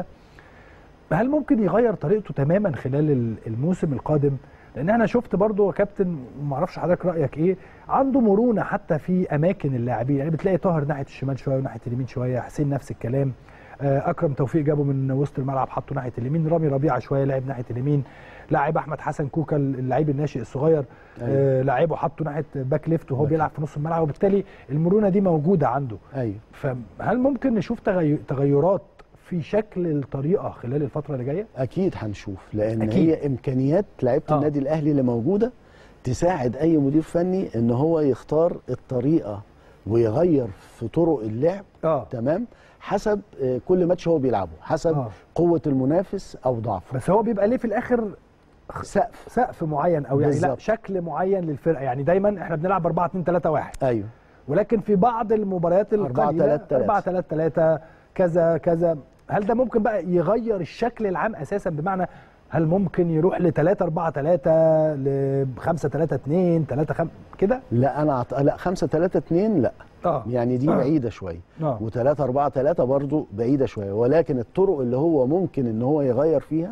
هل ممكن يغير طريقته تماما خلال ال- الموسم القادم لان انا شفت برضو يا كابتن ما اعرفش حضرتك رايك ايه عنده مرونه حتى في اماكن اللاعبين يعني بتلاقي طاهر ناحيه الشمال شويه وناحيه اليمين شويه حسين نفس الكلام آه، اكرم توفيق جابه من وسط الملعب حطه ناحيه اليمين رامي ربيعه شويه لعب ناحيه اليمين لاعب احمد حسن كوكا اللعيب الناشئ الصغير آه، لعبه حطه ناحيه باك ليفت وهو باك بيلعب في نص الملعب وبالتالي المرونه دي موجوده عنده ايوه فهل ممكن نشوف تغي- تغيرات في شكل الطريقه خلال الفتره اللي جايه اكيد هنشوف لان أكيد. هي امكانيات لعيبه آه. النادي الاهلي اللي موجوده تساعد اي مدير فني ان هو يختار الطريقه ويغير في طرق اللعب اه تمام حسب آه، كل ماتش هو بيلعبه حسب آه. قوه المنافس او ضعفه بس هو بيبقى ليه في الاخر سقف سقف معين او يعني لا بالظبط. شكل معين للفرقه يعني دايما احنا بنلعب 4 2 3 1 ايوه ولكن في بعض المباريات أربعة القليله تلاتة تلاتة. 4 3 3 كذا كذا هل ده ممكن بقى يغير الشكل العام اساسا بمعنى هل ممكن يروح ل 3 4 3 ل 5 3 2 3 5 كده لا انا عط... لا 5 3 2 لا اه يعني دي بعيده شويه اه و3 4 3 برضو بعيده شويه ولكن الطرق اللي هو ممكن ان هو يغير فيها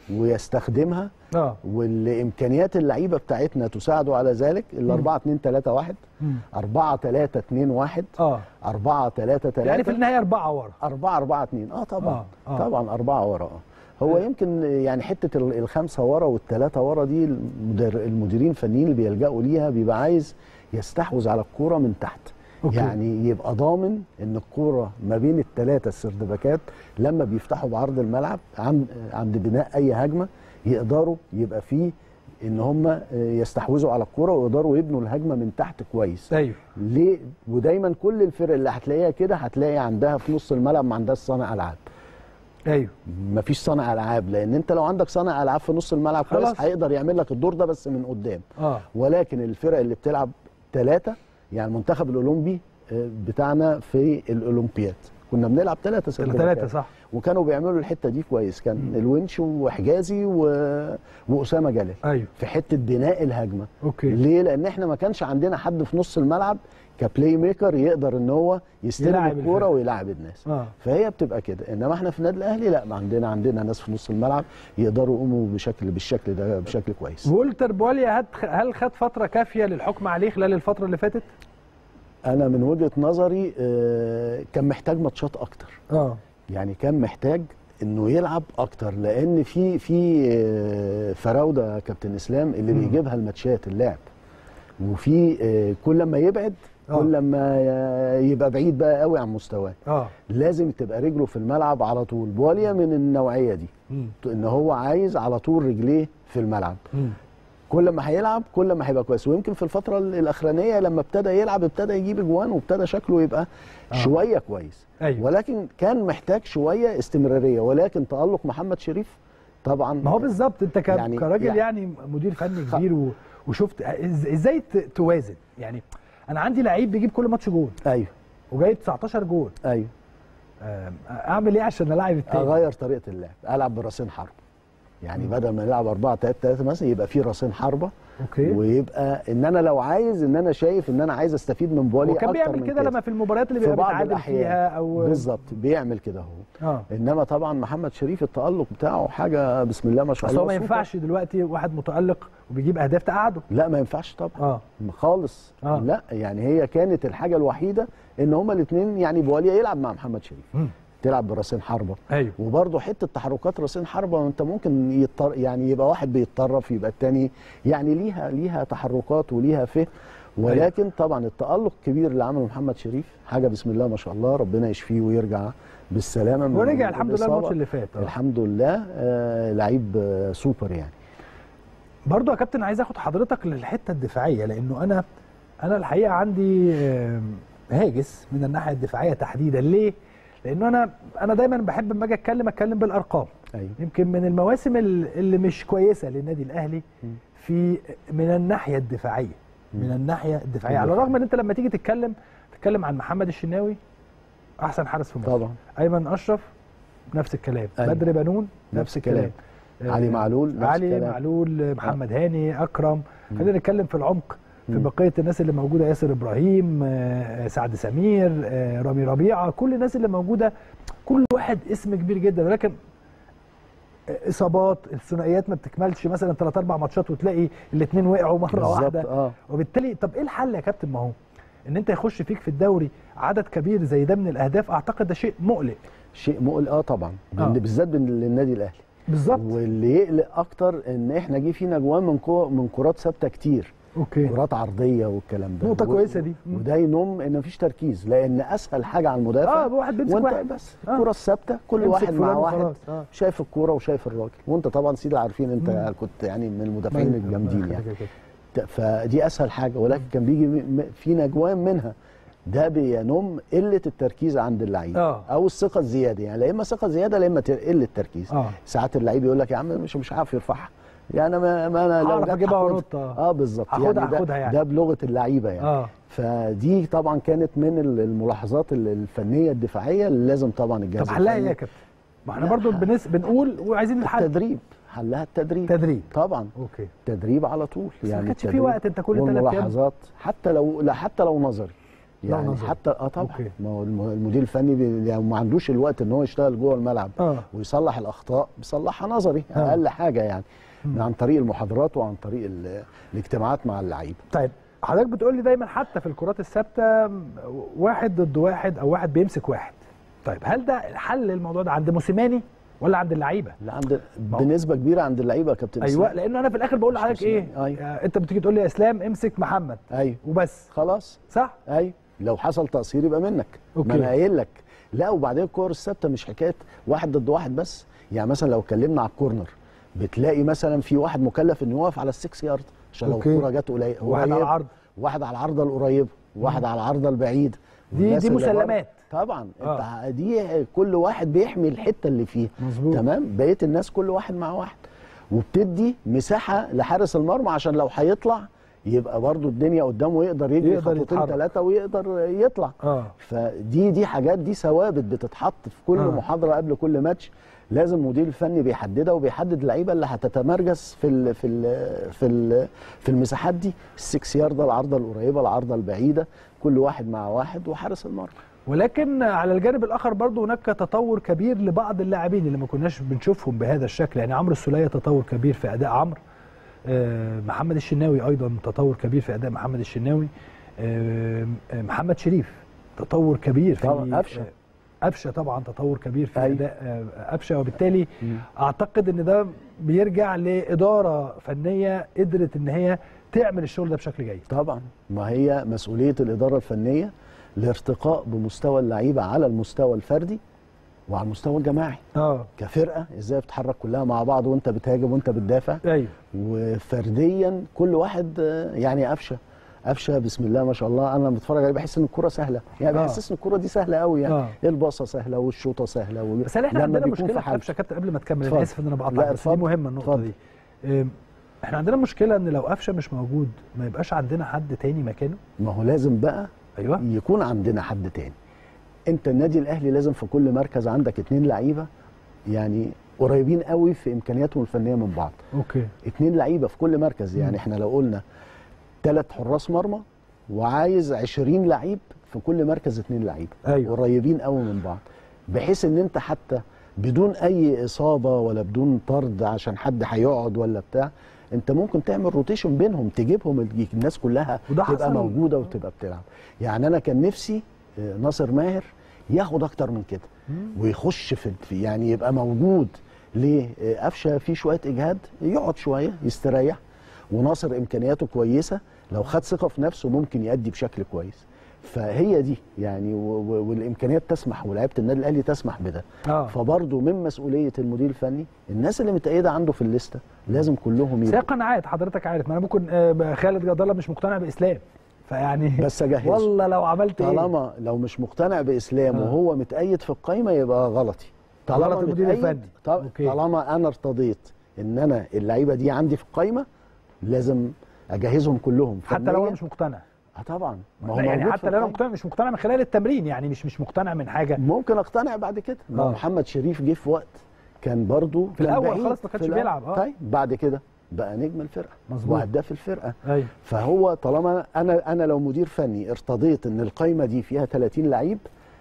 ويستخدمها اه والامكانيات اللعيبه بتاعتنا تساعده على ذلك ال 4 2 3 1 مم. 4 3 2 1 اه 4 3 3 يعني في النهايه اربعه ورا 4 4 2 اه طبعا آه، آه. طبعا 4 ورا اه هو آه. يمكن يعني حته ال- الخمسه ورا والثلاثه ورا دي المدر المديرين الفنيين اللي بيلجأوا ليها بيبقى عايز يستحوذ على الكوره من تحت أوكي. يعني يبقى ضامن ان الكوره ما بين الثلاثه السردباكات لما بيفتحوا بعرض الملعب عند عند بناء اي هجمه يقدروا يبقى فيه ان هم يستحوذوا على الكوره ويقدروا يبنوا الهجمه من تحت كويس ايوه ليه ودايما كل الفرق اللي هتلاقيها كده هتلاقي عندها في نص الملعب ما عندهاش صانع العاب ايوه مفيش صانع العاب لان انت لو عندك صانع العاب في نص الملعب خلاص. كويس هيقدر يعمل لك الدور ده بس من قدام اه ولكن الفرق اللي بتلعب ثلاثه يعني المنتخب الاولمبي آه، بتاعنا في الاولمبياد كنا بنلعب ثلاثه ثلاثه صح وكانوا بيعملوا الحته دي كويس كان الونش وحجازي و... واسامه جلال ايوه في حته بناء الهجمه اوكي ليه لان احنا ما كانش عندنا حد في نص الملعب كبلاي ميكر يقدر ان هو يستلم يلاعب الكوره الفرق. ويلاعب الناس اه فهي بتبقى كده انما احنا في النادي الاهلي لا ما عندنا عندنا ناس في نص الملعب يقدروا يقوموا بشكل بالشكل ده بشكل كويس وولتر بوليا هت- هل خد فتره كافيه للحكم عليه خلال الفتره اللي فاتت؟ انا من وجهه نظري آه، كان محتاج ماتشات اكتر اه يعني كان محتاج انه يلعب اكتر لان في في آه، فراوده يا كابتن اسلام اللي مم. بيجيبها الماتشات اللعب وفي آه، كل ما يبعد آه. كل ما ي- يبقى بعيد بقى قوي عن مستواه اه لازم تبقى رجله في الملعب على طول بواليا من النوعيه دي مم. ان هو عايز على طول رجليه في الملعب مم. كل ما هيلعب كل ما هيبقى كويس ويمكن في الفتره الاخرانيه لما ابتدى يلعب ابتدى يجيب اجوان وابتدى شكله يبقى آه. آه. شويه كويس ايوه ولكن كان محتاج شويه استمراريه ولكن تالق محمد شريف طبعا ما هو بالظبط انت ك... يعني يعني- كراجل يعني, يعني- مدير فني خ- كبير و... وشفت إز- ازاي ت... توازن يعني انا عندي لعيب بيجيب كل ماتش جول ايوه وجايب 19 جول ايوه آم، اعمل ايه عشان الاعب التاني اغير طريقه اللعب العب براسين حرب يعني بدل ما نلعب 4 3 3 مثلا يبقى في راسين حربه اوكي ويبقى ان انا لو عايز ان انا شايف ان انا عايز استفيد من بوالي وكان اكتر بيعمل من كده لما في المباريات اللي في بيبقى بعض بيتعادل الأحيان. فيها او بالظبط بيعمل كده هو اه انما طبعا محمد شريف التالق بتاعه حاجه بسم الله ما شاء اصل الله هو ما سوبر. ينفعش دلوقتي واحد متالق وبيجيب اهداف تقعده لا ما ينفعش طبعا اه خالص آه. لا يعني هي كانت الحاجه الوحيده ان هما الاثنين يعني بواليا يلعب مع محمد شريف مم. تلعب براسين حربه ايوه وبرضه حته تحركات راسين حربه انت ممكن يضطر يعني يبقى واحد بيتطرف يبقى الثاني يعني ليها ليها تحركات وليها فهم ولكن طبعا التالق الكبير اللي عمله محمد شريف حاجه بسم الله ما شاء الله ربنا يشفيه ويرجع بالسلامه من ورجع الحمد لله الإصابة. الماتش اللي فات آه. الحمد لله آه لعيب آه سوبر يعني برضو يا كابتن عايز اخد حضرتك للحته الدفاعيه لانه انا انا الحقيقه عندي آم، هاجس من الناحيه الدفاعيه تحديدا ليه؟ لانه انا انا دايما بحب لما اجي اتكلم اتكلم بالارقام ايوه يمكن من المواسم ال- اللي مش كويسه للنادي الاهلي في من الناحيه الدفاعيه من الناحيه الدفاعيه على الرغم ان انت لما تيجي تتكلم تتكلم عن محمد الشناوي احسن حارس في مصر طبعا ايمن اشرف نفس الكلام أيوة. بدر بنون نفس الكلام. آه، علي معلول نفس علي الكلام. معلول محمد هاني اكرم مم. خلينا نتكلم في العمق في مم. بقيه الناس اللي موجوده ياسر ابراهيم آه، سعد سمير آه، رامي ربيعه كل الناس اللي موجوده كل واحد اسم كبير جدا ولكن اصابات الثنائيات ما بتكملش مثلا ثلاث اربع ماتشات وتلاقي الاثنين وقعوا مره بالظبط واحده اه وبالتالي طب ايه الحل يا كابتن ما هو ان انت يخش فيك في الدوري عدد كبير زي ده من الاهداف اعتقد ده شيء مقلق شيء مقلق اه طبعا آه. بالذات بال- للنادي الاهلي بالظبط واللي يقلق اكتر ان احنا جه فينا جوان من كو من كرات ثابته كتير اوكي كرات عرضيه والكلام ده نقطة و- كويسة دي. مم. وده ينم ان مفيش تركيز لان اسهل حاجه على المدافع اه واحد بيمسك وانت واحد بس آه. الكره الثابته كل يمسك واحد مع فلان واحد وخلاص. آه. شايف الكوره وشايف الراجل وانت طبعا سيدي عارفين انت مم. كنت يعني من المدافعين أيوة. الجامدين يعني كده كده. ت- فدي اسهل حاجه ولكن كان بيجي م- م- فينا جوان منها ده بينم قله التركيز عند اللعيب آه. او الثقه الزياده يعني لا اما ثقه زياده لا اما ت- قله تركيز اه ساعات اللعيب يقول لك يا عم مش مش عارف يرفعها يعني ما, ما انا لو هعرف جت أجيبها هاخدها. وأنط، آه. اه بالظبط هاخدها- ده, هاخدها يعني. ده بلغه اللعيبه يعني اه فدي طبعا كانت من ال- الملاحظات ال- الفنيه الدفاعيه اللي لازم طبعا الجهاز طب حلها ايه الفني- يا كابتن؟ ما احنا لا، برضو ح- بنس بنقول وعايزين الحل التدريب حلها التدريب تدريب طبعا اوكي تدريب على طول بس ما يعني كانش في التدريب وقت انت كل ثلاث ايام والملاحظات حتى لو لا حتى لو نظري لو يعني نظري. حتى اه طبعا أوكي. ما هو الم- المدير الفني بي- يعني ما عندوش الوقت ان هو يشتغل جوه الملعب اه ويصلح الاخطاء بيصلحها نظري آه. اقل حاجه يعني مم. عن طريق المحاضرات وعن طريق ال- الاجتماعات مع اللعيبه طيب حضرتك بتقول لي دايما حتى في الكرات الثابته واحد ضد واحد او واحد بيمسك واحد طيب هل ده حل للموضوع ده عند موسيماني ولا عند اللعيبه؟ اللي عند ما هو- بنسبه كبيره عند اللعيبه يا كابتن ايوه إسلام. لانه انا في الاخر بقول مش لحضرتك ايه؟ موسيماني. أيوة. آه انت بتيجي تقول لي يا اسلام امسك محمد ايوه وبس خلاص صح؟ ايوه لو حصل تقصير يبقى منك أوكي. ما انا قايل لك لا وبعدين الكور الثابته مش حكايه واحد ضد واحد بس يعني مثلا لو اتكلمنا على الكورنر بتلاقي مثلا في واحد مكلف انه يقف على السكس يارد عشان لو أوكي. الكوره جت قليل واحد على قريب، العرض واحد على العارضه القريبه واحد على العارضه البعيد دي والناس دي اللي بره- مسلمات طبعا آه. انت دي كل واحد بيحمي الحته اللي فيه مظبوط تمام بقيه الناس كل واحد مع واحد وبتدي مساحه لحارس المرمى عشان لو هيطلع يبقى برضو الدنيا قدامه يقدر يجري يقدر خطوتين يتحرك. ثلاثه ويقدر يطلع اه فدي دي حاجات دي ثوابت بتتحط في كل آه. آه. محاضره قبل كل ماتش لازم المدير الفني بيحددها وبيحدد اللعيبه اللي هتتمركز في ال في ال في ال في المساحات دي السكس يارده العارضه القريبه العارضه البعيده كل واحد مع واحد وحارس المرمى ولكن على الجانب الاخر برضو هناك تطور كبير لبعض اللاعبين اللي ما كناش بنشوفهم بهذا الشكل يعني عمرو السوليه تطور كبير في اداء عمرو آه، محمد الشناوي ايضا تطور كبير في اداء محمد الشناوي آه، آه، محمد شريف تطور كبير في طبعاً، قفشة. آه، قفشه طبعا تطور كبير في أيوة. اداء آه، قفشه وبالتالي اعتقد ان ده بيرجع لاداره فنيه قدرت ان هي تعمل الشغل ده بشكل جيد طبعا ما هي مسؤوليه الاداره الفنيه الارتقاء بمستوى اللعيبه على المستوى الفردي وعلى المستوى الجماعي اه كفرقه ازاي بتتحرك كلها مع بعض وانت بتهاجم وانت بتدافع ايوه وفرديا كل واحد آه، يعني قفشه قفشه بسم الله ما شاء الله انا بتفرج عليه بحس ان الكره سهله يعني آه. بحسس ان الكره دي سهله قوي يعني آه. الباصه سهله والشوطه سهله و... بس هل احنا لما عندنا بيكون مشكله في في حد. قفشه كابتن قبل ما تكمل انا اتفضل. اسف ان انا لا، بقطع بس دي اتفضل. مهمه النقطه اتفضل. دي أم، احنا عندنا مشكله ان لو قفشه مش موجود ما يبقاش عندنا حد تاني مكانه ما هو لازم بقى ايوه يكون عندنا حد تاني انت النادي الاهلي لازم في كل مركز عندك اتنين لعيبه يعني قريبين قوي في امكانياتهم الفنيه من بعض اوكي اتنين لعيبه في كل مركز مم. يعني احنا لو قلنا ثلاث حراس مرمى وعايز 20 لعيب في كل مركز اتنين لعيبه ايوه قريبين قوي من بعض بحيث ان انت حتى بدون اي اصابه ولا بدون طرد عشان حد هيقعد ولا بتاع انت ممكن تعمل روتيشن بينهم تجيبهم الج- الناس كلها وده تبقى حصل. موجوده وتبقى بتلعب يعني انا كان نفسي آه، ناصر ماهر ياخد اكتر من كده ويخش في في- يعني يبقى موجود ليه آه، قفشه فيه شويه اجهاد يقعد شويه يستريح وناصر امكانياته كويسه لو خد ثقه في نفسه ممكن يأدي بشكل كويس فهي دي يعني و- و- والامكانيات تسمح ولاعيبه النادي الاهلي تسمح بده اه فبرضه من مسؤوليه المدير الفني الناس اللي متأيده عنده في الليسته لازم كلهم بس هي يبقوا قناعات حضرتك عارف ما انا ممكن آه، خالد جد الله مش مقتنع باسلام فيعني بس اجهزه والله لو عملت ايه طالما لو مش مقتنع باسلام آه. وهو متأيد في القايمه يبقى غلطي غلط المدير متأيد- الفني. طب أوكي. طالما انا ارتضيت ان انا اللعيبه دي عندي في القايمه لازم اجهزهم كلهم حتى لو فنياً. انا مش مقتنع اه طبعا ما هو لا، يعني موجود حتى في لو انا القايمة. مقتنع مش مقتنع من خلال التمرين يعني مش مش مقتنع من حاجه ممكن اقتنع بعد كده ما هو آه. محمد شريف جه في وقت كان برضو في كان الأول بعيد خالص ما كانش في الأول. بيلعب، آه. طيب بعد كده بقى نجم الفرقه مظبوط. وهداف الفرقه ايوه فهو طالما انا انا لو مدير فني ارتضيت ان القايمه دي فيها 30 لعيب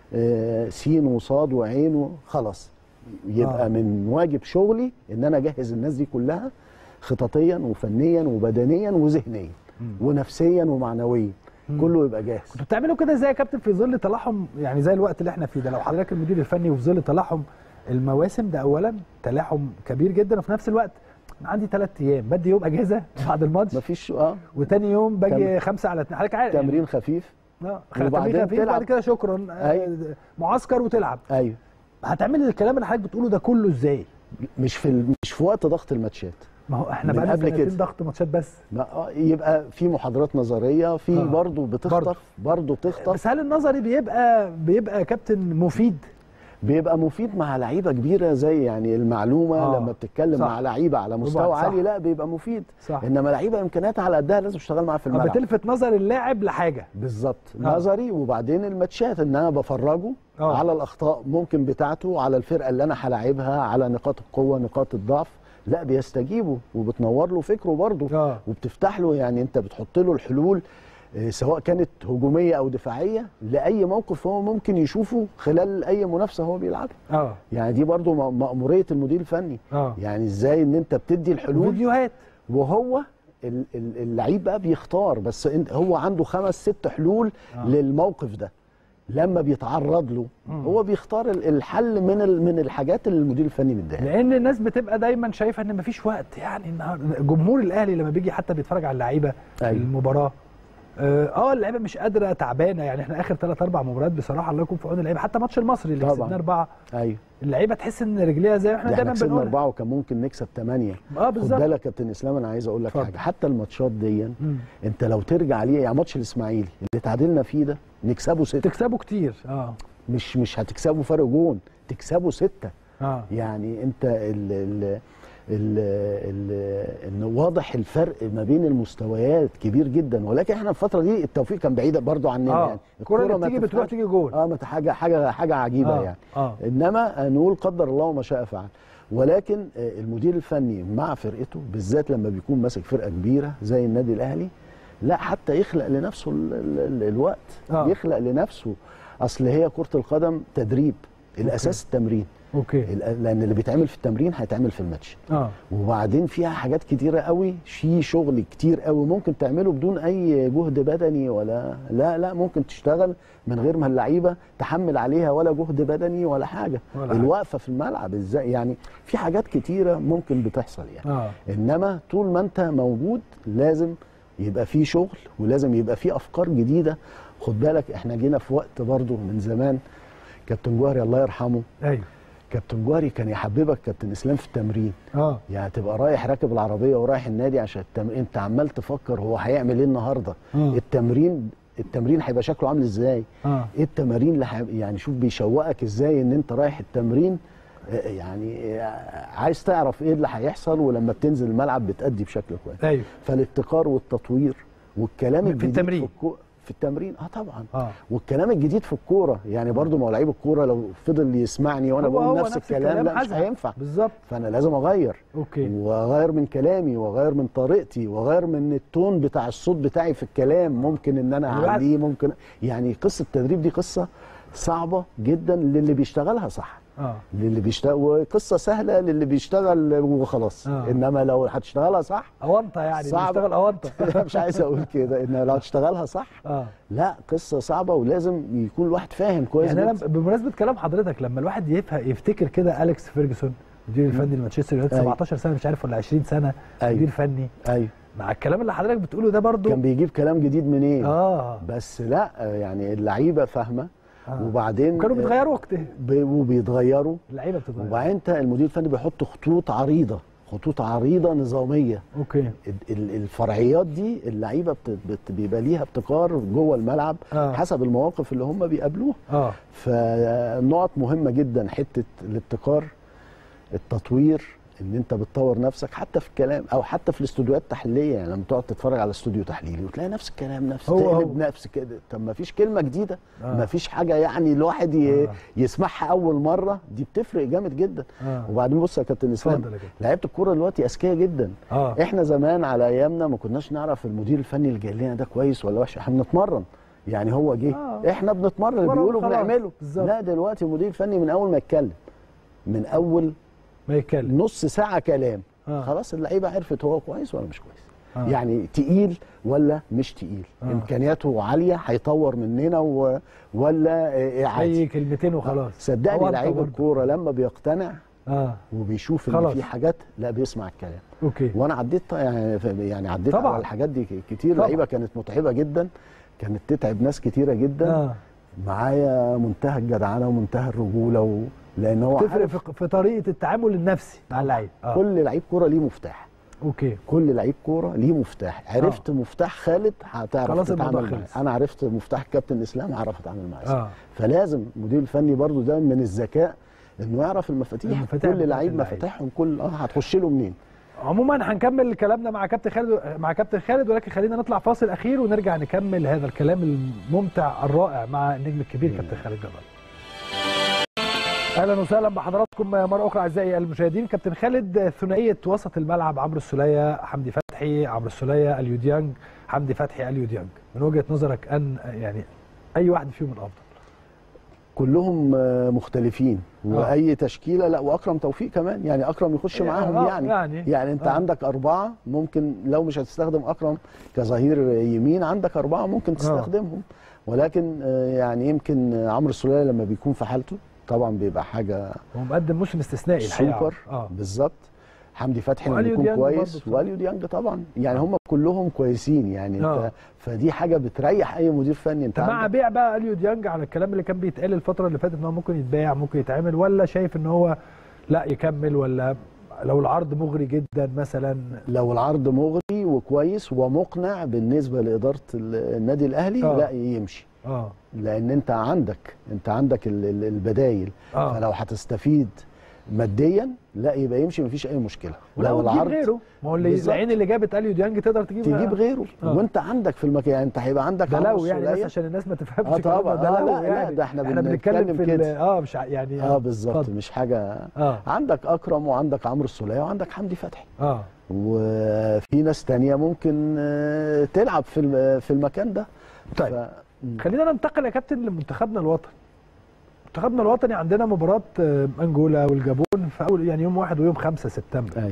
آه، سين وصاد وعين و- خلاص يبقى آه. آه. من واجب شغلي ان انا اجهز الناس دي كلها خططيا وفنيا وبدنيا وذهنيا ونفسيا ومعنويا كله يبقى جاهز كنتوا بتعملوا كده ازاي يا كابتن في ظل تلاحم يعني زي الوقت اللي احنا فيه ده لو حضرتك المدير الفني وفي ظل تلاحم المواسم ده اولا تلاحم كبير جدا وفي نفس الوقت أنا عندي ثلاث ايام بدي يوم اجازه بعد الماتش مفيش اه وتاني يوم باجي تم- خمسة على اتنين حضرتك عارف تمرين خفيف اه وبعدين تمرين خفيف تلعب. بعد كده شكرا آه، أيوة. معسكر وتلعب ايوه هتعمل الكلام اللي حضرتك بتقوله ده كله ازاي؟ مش في ال- مش في وقت ضغط الماتشات ما هو احنا من بقالنا قبل سنتين كده. ضغط ماتشات بس ما آه، يبقى في محاضرات نظريه في آه. برضه بتخطف برضه تخطف بس هل النظري بيبقى بيبقى كابتن مفيد؟ بيبقى مفيد مع لعيبه كبيره زي يعني المعلومه آه، آه. لما بتتكلم صح. مع لعيبه على مستوى طبعاً، صح. عالي لا بيبقى مفيد صح. انما لعيبه امكانياتها على قدها لازم تشتغل معاها في آه، الملعب بتلفت نظر اللاعب لحاجه بالظبط آه. نظري وبعدين الماتشات ان انا بفرجه آه. على الاخطاء ممكن بتاعته على الفرقه اللي انا هلاعبها على نقاط القوه نقاط الضعف لا بيستجيبوا وبتنور له فكره برضه اه وبتفتح له يعني انت بتحط له الحلول آه، سواء كانت هجوميه او دفاعيه لاي موقف هو ممكن يشوفه خلال اي منافسه هو بيلعبها اه يعني دي برضو م- مأمورية المدير الفني اه يعني ازاي ان انت بتدي الحلول فيديوهات وهو ال- ال- اللعيب بقى بيختار بس انت هو عنده خمس ست حلول آه. آه. للموقف ده لما بيتعرض له مم. هو بيختار ال- الحل من ال- من الحاجات اللي المدير الفني مديها لان الناس بتبقى دايما شايفه ان مفيش وقت يعني النهارده جمهور الاهلي لما بيجي حتى بيتفرج على اللعيبه في أيوة. المباراه اه آه، اللعيبه مش قادره تعبانه يعني احنا اخر ثلاث اربع مباريات بصراحه الله يكون في عون اللعيبه حتى ماتش المصري اللي طبعاً. كسبناه اربعه ايوه اللعيبه تحس ان رجليها زي ما احنا ده احنا دايما كسبنا بنقول اربعه وكان ممكن نكسب ثمانيه اه خد بالظبط بالك يا كابتن اسلام انا عايز اقول لك اتفضل. حاجه حتى الماتشات دي مم. انت لو ترجع ليه يعني ماتش الاسماعيلي اللي تعادلنا فيه ده نكسبه سته تكسبوا كتير اه مش مش هتكسبوا فرق جون تكسبوا سته اه يعني انت ال ال ال ال ان واضح الفرق ما بين المستويات كبير جدا ولكن احنا الفتره دي التوفيق كان بعيد برضو عننا اه يعني الكره اللي ما بتيجي بتروح تفهمش- تيجي جول اه ما ت- حاجه حاجه حاجه عجيبه آه، يعني اه انما نقول قدر الله وما شاء فعل ولكن آه، المدير الفني مع فرقته بالذات لما بيكون ماسك فرقه كبيره زي النادي الاهلي لا حتى يخلق لنفسه ال ال ال الوقت آه. يخلق لنفسه اصل هي كره القدم تدريب الاساس التمرين اوكي ال- لان اللي بيتعمل في التمرين هيتعمل في الماتش اه وبعدين فيها حاجات كتيره قوي في شغل كتير قوي ممكن تعمله بدون اي جهد بدني ولا لا لا ممكن تشتغل من غير ما اللعيبه تحمل عليها ولا جهد بدني ولا حاجه ولا حاجة. الوقفه في الملعب ازاي يعني في حاجات كتيره ممكن بتحصل يعني اه انما طول ما انت موجود لازم يبقى في شغل ولازم يبقى في افكار جديده خد بالك احنا جينا في وقت برضو من زمان كابتن جوهري الله يرحمه ايوه كابتن جوهري كان يحببك كابتن اسلام في التمرين اه يعني تبقى رايح راكب العربيه ورايح النادي عشان التم... انت عمال تفكر هو هيعمل ايه النهارده آه. التمرين التمرين هيبقى شكله عامل ازاي اه ايه التمارين اللي ح... يعني شوف بيشوقك ازاي ان انت رايح التمرين آه، يعني آه، عايز تعرف ايه اللي هيحصل ولما بتنزل الملعب بتأدي بشكل كويس ايوه فالابتكار والتطوير والكلام في الجديد التمرين. في, الكو... في التمرين اه طبعا اه والكلام الجديد في الكوره يعني برضو ما هو لعيب الكوره لو فضل يسمعني وانا هو- هو بقول نفس, الكلام لا مش هزهق. هينفع بالظبط فانا لازم اغير اوكي واغير من كلامي واغير من طريقتي واغير من التون بتاع الصوت بتاعي في الكلام ممكن ان انا الواحد- اعليه ممكن يعني قصه التدريب دي قصه صعبه جدا للي بيشتغلها صح اه للي بيشتغل وقصه سهله للي بيشتغل وخلاص آه. انما لو هتشتغلها صح اونطه يعني صعب. بيشتغل اونطه مش عايز اقول كده ان لو هتشتغلها صح اه لا قصه صعبه ولازم يكون الواحد فاهم كويس يعني انا جدا. بمناسبه كلام حضرتك لما الواحد يفهم يفتكر كده اليكس فيرجسون المدير الفني لمانشستر يونايتد أيوة. 17 سنه مش عارف ولا 20 سنه أيوة. مدير فني ايوه مع الكلام اللي حضرتك بتقوله ده برضو كان بيجيب كلام جديد منين اه بس لا يعني اللعيبه فاهمه آه. وبعدين كانوا بيتغيروا وقتها ب- وبيتغيروا اللعيبه بتتغير وبعدين انت المدير الفني بيحط خطوط عريضه خطوط عريضه نظاميه اوكي ال- ال- الفرعيات دي اللعيبه بت- بت- بيبقى ليها ابتكار جوه الملعب آه. حسب المواقف اللي هم بيقابلوها اه فنقط مهمه جدا حته الابتكار التطوير ان انت بتطور نفسك حتى في الكلام او حتى في الاستوديوهات التحليليه يعني لما تقعد تتفرج على استوديو تحليلي وتلاقي نفس الكلام نفس هو تقلب هو. نفس كده طب ما فيش كلمه جديده آه. ما فيش حاجه يعني الواحد ي... آه. يسمعها اول مره دي بتفرق جامد جدا اه وبعدين بص يا كابتن اسلام اتفضل يا كابتن. لعيبه الكوره دلوقتي اذكياء جدا اه احنا زمان على ايامنا ما كناش نعرف المدير الفني اللي جاي لنا ده كويس ولا وحش احنا بنتمرن يعني هو جه آه. احنا بنتمرن اللي اتمرن بيقوله خلاص. بنعمله بالظبط. لا دلوقتي المدير الفني من اول ما يتكلم من اول ما يتكلم نص ساعه كلام آه. خلاص اللعيبه عرفت هو كويس ولا مش كويس آه. يعني تقيل ولا مش تقيل آه. امكانياته عاليه هيطور مننا و... ولا آه، عادي اي كلمتين وخلاص صدقني أونطة لعيب برضو. الكوره لما بيقتنع اه وبيشوف ان خلاص. في حاجات لا بيسمع الكلام اوكي وانا عديت يعني يعني عديت طبعاً. على الحاجات دي كتير طبعاً. لعيبه كانت متعبه جدا كانت تتعب ناس كتيره جدا اه معايا منتهى الجدعنه ومنتهى الرجوله و... لان هو تفرق عارف في, في طريقه التعامل النفسي مع اللعيب اه كل لعيب كوره ليه مفتاح اوكي كل لعيب كوره ليه مفتاح عرفت مفتاح خالد هتعرف خلاص الموضوع تتعامل معاه خلص. انا عرفت مفتاح كابتن اسلام هعرف اتعامل معاه إزاي. اه فلازم المدير الفني برضو ده من الذكاء انه يعرف المفاتيح المفاتيح كل بتاعت لعيب اللعيب. مفاتيحهم كل اه هتخش له منين عموما هنكمل كلامنا مع كابتن خالد مع كابتن خالد ولكن خلينا نطلع فاصل اخير ونرجع نكمل هذا الكلام الممتع الرائع مع النجم الكبير كابتن خالد جبل اهلا وسهلا بحضراتكم مره اخرى اعزائي المشاهدين كابتن خالد ثنائيه وسط الملعب عمرو السوليه حمدي فتحي عمرو السوليه اليو ديانج حمدي فتحي اليو ديانج من وجهه نظرك ان يعني اي واحد فيهم الافضل كلهم آه، مختلفين واي تشكيله لا واكرم توفيق كمان يعني اكرم يخش يعني معاهم آه، يعني يعني. يعني انت آه. عندك اربعه ممكن لو مش هتستخدم اكرم كظهير يمين عندك اربعه ممكن تستخدمهم ولكن آه، يعني يمكن آه، عمرو السوليه لما بيكون في حالته طبعا بيبقى حاجه هو مقدم موسم استثنائي الحقيقه سوبر اه بالظبط حمدي فتحي لما وأليو يكون ديانج برضه كويس بصراحة. واليو ديانج طبعا يعني هم كلهم كويسين يعني آه. انت فدي حاجه بتريح اي مدير فني انت انت مع عندك بيع بقى اليو ديانج على الكلام اللي كان بيتقال الفتره اللي فاتت ان هو ممكن يتباع ممكن يتعمل ولا شايف ان هو لا يكمل ولا لو العرض مغري جدا مثلا لو العرض مغري وكويس ومقنع بالنسبه لاداره ال- النادي الاهلي آه. لا يمشي اه لان انت عندك انت عندك ال- ال- البدايل اه فلو هتستفيد ماديا لا يبقى يمشي مفيش اي مشكله ولو تجيب غيره ما هو اللي بالظبط. العين اللي جابت اليو ديانج تقدر تجيب تجيب غيره آه. وانت عندك في المكان يعني انت هيبقى عندك ده عمرو لو يعني بس السولية. عشان الناس ما تفهمش آه الكلام طبعا. ده آه لو لا، لا، يعني ده إحنا احنا بنتكلم بنتكلم في ال- كده. اه مش ع- يعني اه بالظبط اتفضل. مش حاجه اه عندك اكرم وعندك عمرو السوليه وعندك حمدي فتحي اه وفي ناس تانية ممكن آه، تلعب في الم- في المكان ده طيب. ف... خلينا ننتقل يا كابتن لمنتخبنا الوطني منتخبنا الوطني عندنا مباراه آه، انجولا والجابون في اول يعني يوم 1 ويوم 5 سبتمبر ايوه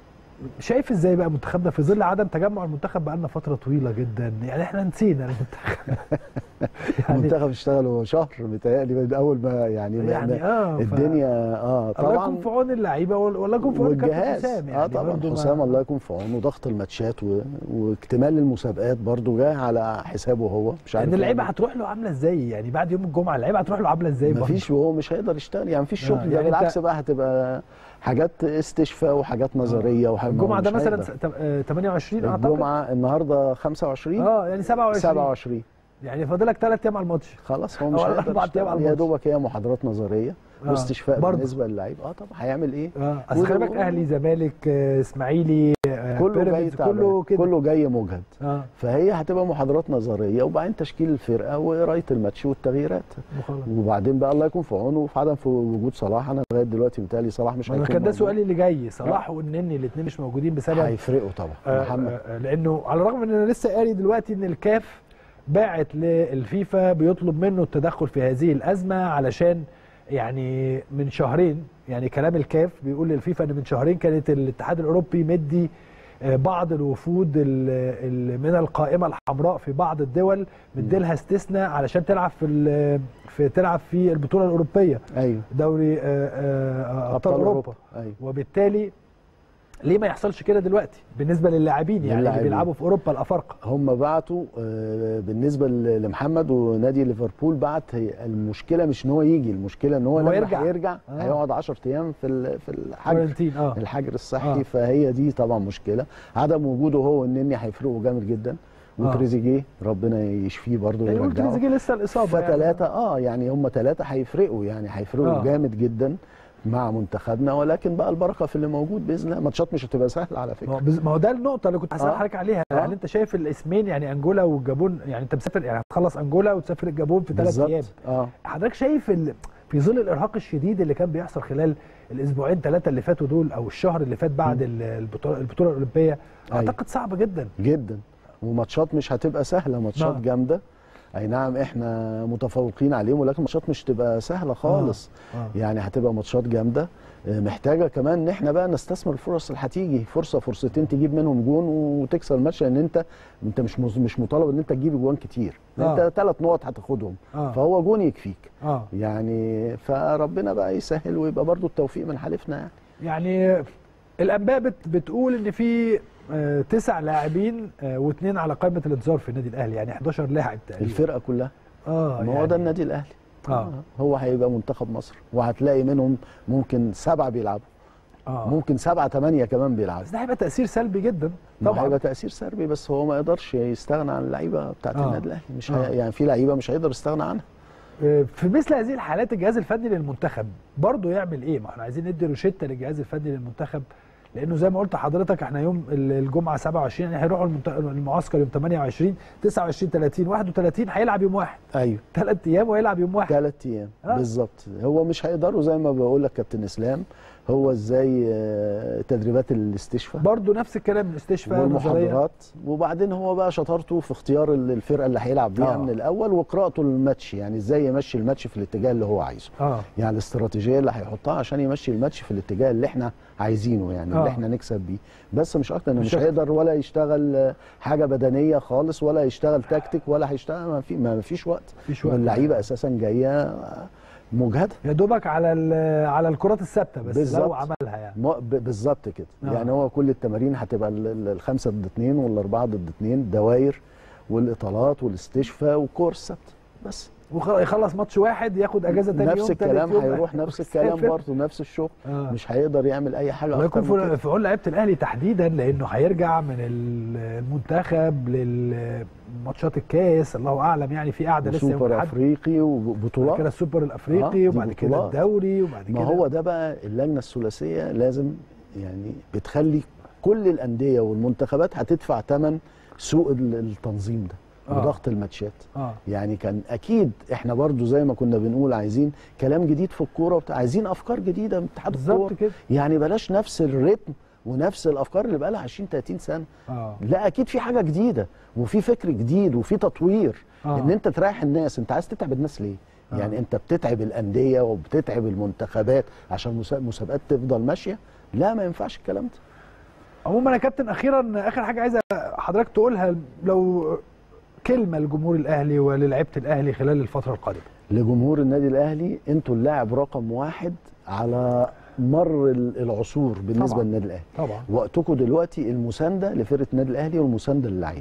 شايف ازاي بقى منتخبنا في ظل عدم تجمع المنتخب بقالنا فتره طويله جدا يعني احنا نسينا المنتخب يعني المنتخب اشتغلوا شهر متهيألي من اول ما يعني, ما- يعني ما اه ف- الدنيا اه الله طبعا يكون في عون اللعيبه وال- والله يكون في عون الكابتن والجهاز حسام يعني اه طبعا برضه ما- حسام الله يكون في عونه ضغط الماتشات و... واكتمال المسابقات برضو جاي على حسابه هو مش عارف ان اللعيبه يعمل. هتروح له عامله ازاي يعني بعد يوم الجمعه اللعيبه هتروح له عامله ازاي برضه؟ مفيش وهو مش هيقدر يشتغل يعني مفيش آه، شغل يعني يعني أنت- بالعكس بقى هتبقى حاجات استشفاء وحاجات نظريه وحاجات الجمعه ده مش مثلا هيقدر. س- تم- آه، 28 اعتقد الجمعه النهارده 25 اه يعني 27 27 يعني فاضلك ثلاث ايام على الماتش خلاص هو مش أو هيقدر أربع يشتغل. أيام على يا الماتش. دوبك هي محاضرات نظريه آه، واستشفاء برضه. بالنسبه للعيب اه طبعا هيعمل ايه اه اصل خلي بالك كله- اهلي زمالك آه، اسماعيلي آه، كله جاي بيراميدز تعبان كله كده كله جاي مجهد اه فهي هتبقى محاضرات نظريه وبعدين تشكيل الفرقه وقرايه الماتش والتغييرات وخلاص وبعدين بقى الله يكون في عونه وفي عدم في وجود صلاح انا لغايه دلوقتي متهيألي صلاح مش ما أنا هيكون كان ده موجود. سؤالي اللي جاي صلاح والنني الاثنين مش موجودين بسبب هيفرقوا طبعا آه، محمد آه، لانه على الرغم ان انا لسه قاري دلوقتي ان الكاف باعت للفيفا بيطلب منه التدخل في هذه الازمه علشان يعني من شهرين يعني كلام الكاف بيقول للفيفا ان من شهرين كانت الاتحاد الاوروبي مدي آه، بعض الوفود ال- ال- من القائمه الحمراء في بعض الدول مديلها استثناء علشان تلعب في ال- في تلعب في البطوله الاوروبيه ايوه دوري آه، آه، ابطال اوروبا ايوه وبالتالي ليه ما يحصلش كده دلوقتي بالنسبه للاعبين يعني اللي للاعبين. بيلعبوا في اوروبا الافارقه هم بعتوا آه، بالنسبه ل- لمحمد ونادي ليفربول بعت هي المشكله مش ان هو يجي المشكله ان هو هو لما يرجع. يرجع آه. هيقعد 10 ايام في ال- في الحجر كورنتين اه الحجر الصحي آه. فهي دي طبعا مشكله عدم وجوده هو والنني هيفرقوا جامد جدا آه. وتريزيجيه ربنا يشفيه برضه يقول ويرجعه تريزيجيه لسه الاصابه يعني. فثلاثه اه يعني هم ثلاثه هيفرقوا يعني هيفرقوا آه. آه. جامد جدا مع منتخبنا ولكن بقى البركه في اللي موجود باذن الله ماتشات مش هتبقى سهله على ما فكره هو بز- ما هو ده النقطة اللي كنت هسأل آه. حضرتك عليها، آه. يعني أنت شايف الاسمين يعني أنجولا والجابون يعني أنت مسافر يعني هتخلص أنجولا وتسافر الجابون في ثلاث أيام، بالظبط اه حضرتك شايف ال... في ظل الإرهاق الشديد اللي كان بيحصل خلال الأسبوعين ثلاثة اللي فاتوا دول أو الشهر اللي فات بعد ال- البطولة البطولة الأولمبية أيوة. أعتقد صعب جدا. جدا وماتشات مش هتبقى سهله ماتشات نعم. جامده اي نعم احنا متفوقين عليهم ولكن ماتشات مش تبقى سهله خالص آه. يعني هتبقى ماتشات جامده آه، محتاجه كمان ان احنا بقى نستثمر الفرص اللي هتيجي فرصه فرصتين تجيب منهم جون وتكسب الماتش لان انت انت مش مز- مش مطالب ان انت تجيب جوان كتير آه. انت ثلاث نقط هتاخدهم آه. فهو جون يكفيك اه يعني فربنا بقى يسهل ويبقى برضو التوفيق من حليفنا يعني يعني الانباء بت بتقول ان في آه، تسع لاعبين آه، واثنين على قائمه الانذار في النادي الاهلي يعني 11 لاعب تقريبا الفرقه كلها اه ما هو ده النادي الاهلي آه. هو هيبقى منتخب مصر وهتلاقي منهم ممكن سبعه بيلعبوا اه ممكن سبعه ثمانيه كمان بيلعبوا بس ده هيبقى تاثير سلبي جدا طبعا طبعا هيبقى تاثير سلبي بس هو ما يقدرش يستغنى عن اللعيبه بتاعت آه. النادي الاهلي مش آه. هي... يعني في لعيبه مش هيقدر يستغنى عنها آه، في مثل هذه الحالات الجهاز الفني للمنتخب برضه يعمل ايه؟ ما احنا عايزين ندي روشته للجهاز الفني للمنتخب لانه زي ما قلت لحضرتك احنا يوم ال- الجمعه 27 يعني هيروحوا المنت- المعسكر يوم 28 29 30 31 هيلعب يوم واحد ايوه ثلاث ايام وهيلعب يوم واحد ثلاث ايام آه. بالظبط هو مش هيقدروا زي ما بقول لك كابتن اسلام هو ازاي آه، تدريبات الاستشفاء برضه نفس الكلام الاستشفاء نظريه والمحاضرات وبعدين هو بقى شطارته في اختيار ال- الفرقه اللي هيلعب بيها آه. من الاول وقراءته للماتش يعني ازاي يمشي الماتش في الاتجاه اللي هو عايزه اه يعني الاستراتيجيه اللي هيحطها عشان يمشي الماتش في الاتجاه اللي احنا عايزينه يعني آه. اللي احنا نكسب بيه بس مش اكتر إنه مش مش أكتر. هيقدر ولا يشتغل آه، حاجه بدنيه خالص ولا يشتغل تكتيك ولا هيشتغل ما في ما فيش وقت مفيش وقت واللعيبه اساسا جايه آه، مجهده يا دوبك على ال- على الكرات الثابته بس بالظبط. لو عملها يعني م- ب- بالظبط كده آه. آه. يعني هو كل التمارين هتبقى ال- ال- الخمسه ضد اثنين والاربعه ضد اثنين دواير والاطالات والاستشفاء والكورس ثابته بس ويخلص ماتش واحد ياخد اجازه تاني يوم نفس تالت الكلام يوم هيروح نفس الكلام ويسافر. برضه نفس الشغل آه. مش هيقدر يعمل اي حاجه الله اكتر يكون من كده. في في عون لعيبه الاهلي تحديدا لانه هيرجع من ال- المنتخب للماتشات الكاس الله اعلم يعني في قاعده لسه يوم وسوبر الاحد افريقي بعد كده وبطولات السوبر آه، الافريقي دي وبعد كده بطولات. الدوري وبعد كده ما هو ده بقى اللجنه الثلاثيه لازم يعني بتخلي كل الانديه والمنتخبات هتدفع ثمن سوء ال- التنظيم ده آه. وضغط الماتشات اه يعني كان اكيد احنا برضو زي ما كنا بنقول عايزين كلام جديد في الكوره وبتاع عايزين افكار جديده من اتحاد بالظبط الكوره كده يعني بلاش نفس الريتم ونفس الافكار اللي بقى لها 20 30 سنه اه لا اكيد في حاجه جديده وفي فكر جديد وفي تطوير آه. ان انت تريح الناس انت عايز تتعب الناس ليه آه. يعني انت بتتعب الانديه وبتتعب المنتخبات عشان مسا- مسابقات تفضل ماشيه لا ما ينفعش الكلام ده عموما يا كابتن اخيرا اخر حاجه عايز حضرتك تقولها لو كلمه لجمهور الاهلي وللعيبه الاهلي خلال الفتره القادمه لجمهور النادي الاهلي انتوا اللاعب رقم واحد على مر ال- العصور بالنسبه طبعاً. للنادي الاهلي طبعا وقتكم دلوقتي المسانده لفرقه النادي الاهلي والمسانده للعيبه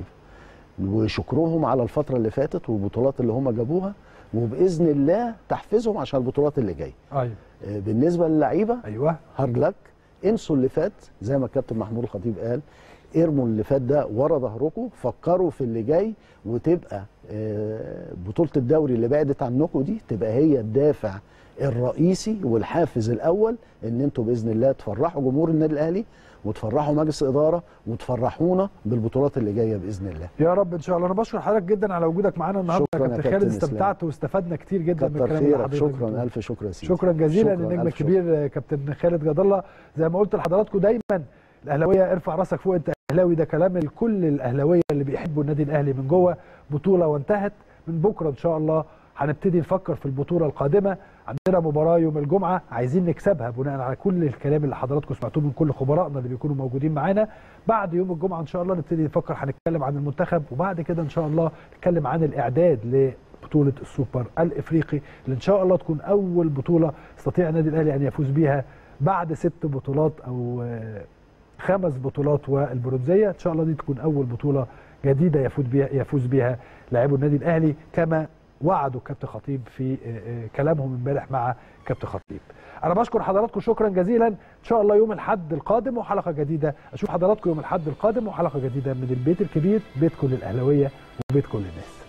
وشكرهم على الفتره اللي فاتت والبطولات اللي هم جابوها وباذن الله تحفيزهم عشان البطولات اللي جايه ايوه آه، بالنسبه للعيبه ايوه هارد لك انسوا اللي فات زي ما الكابتن محمود الخطيب قال ارموا اللي فات ده ورا ظهركم فكروا في اللي جاي وتبقى آه، بطوله الدوري اللي بعدت عنكم دي تبقى هي الدافع الرئيسي والحافز الاول ان انتوا باذن الله تفرحوا جمهور النادي الاهلي وتفرحوا مجلس اداره وتفرحونا بالبطولات اللي جايه باذن الله يا رب ان شاء الله انا بشكر حضرتك جدا على وجودك معانا النهارده يا شكراً يا كابتن كابتن خالد إسلام. استمتعت واستفدنا كتير جدا من كتر الكلام اللي خيرك حضرتك بتقوله. شكرا الف شكر يا سيدي شكرا جزيلا شكراً، للنجم ألف شكر. الكبير كابتن خالد جد الله زي ما قلت لحضراتكم دايما الاهلاويه ارفع راسك فوق انت اهلاوي ده كلام الكل الاهلاويه اللي بيحبوا النادي الاهلي من جوه بطوله وانتهت من بكره ان شاء الله هنبتدي نفكر في البطوله القادمه عندنا مباراه يوم الجمعه عايزين نكسبها بناء على كل الكلام اللي حضراتكم سمعتوه من كل خبرائنا اللي بيكونوا موجودين معانا بعد يوم الجمعه ان شاء الله نبتدي نفكر هنتكلم عن المنتخب وبعد كده ان شاء الله نتكلم عن الاعداد لبطوله السوبر الافريقي اللي ان شاء الله تكون اول بطوله يستطيع النادي الاهلي ان يفوز بيها بعد ست بطولات او آه، خمس بطولات والبرونزيه ان شاء الله دي تكون اول بطوله جديده يفوز بها يفوز بها لاعبو النادي الاهلي كما وعدوا كابتن خطيب في آه، آه، كلامهم امبارح مع كابتن خطيب انا بشكر حضراتكم شكرا جزيلا ان شاء الله يوم الاحد القادم وحلقه جديده اشوف حضراتكم يوم الاحد القادم وحلقه جديده من البيت الكبير بيت كل الاهلاويه وبيت كل الناس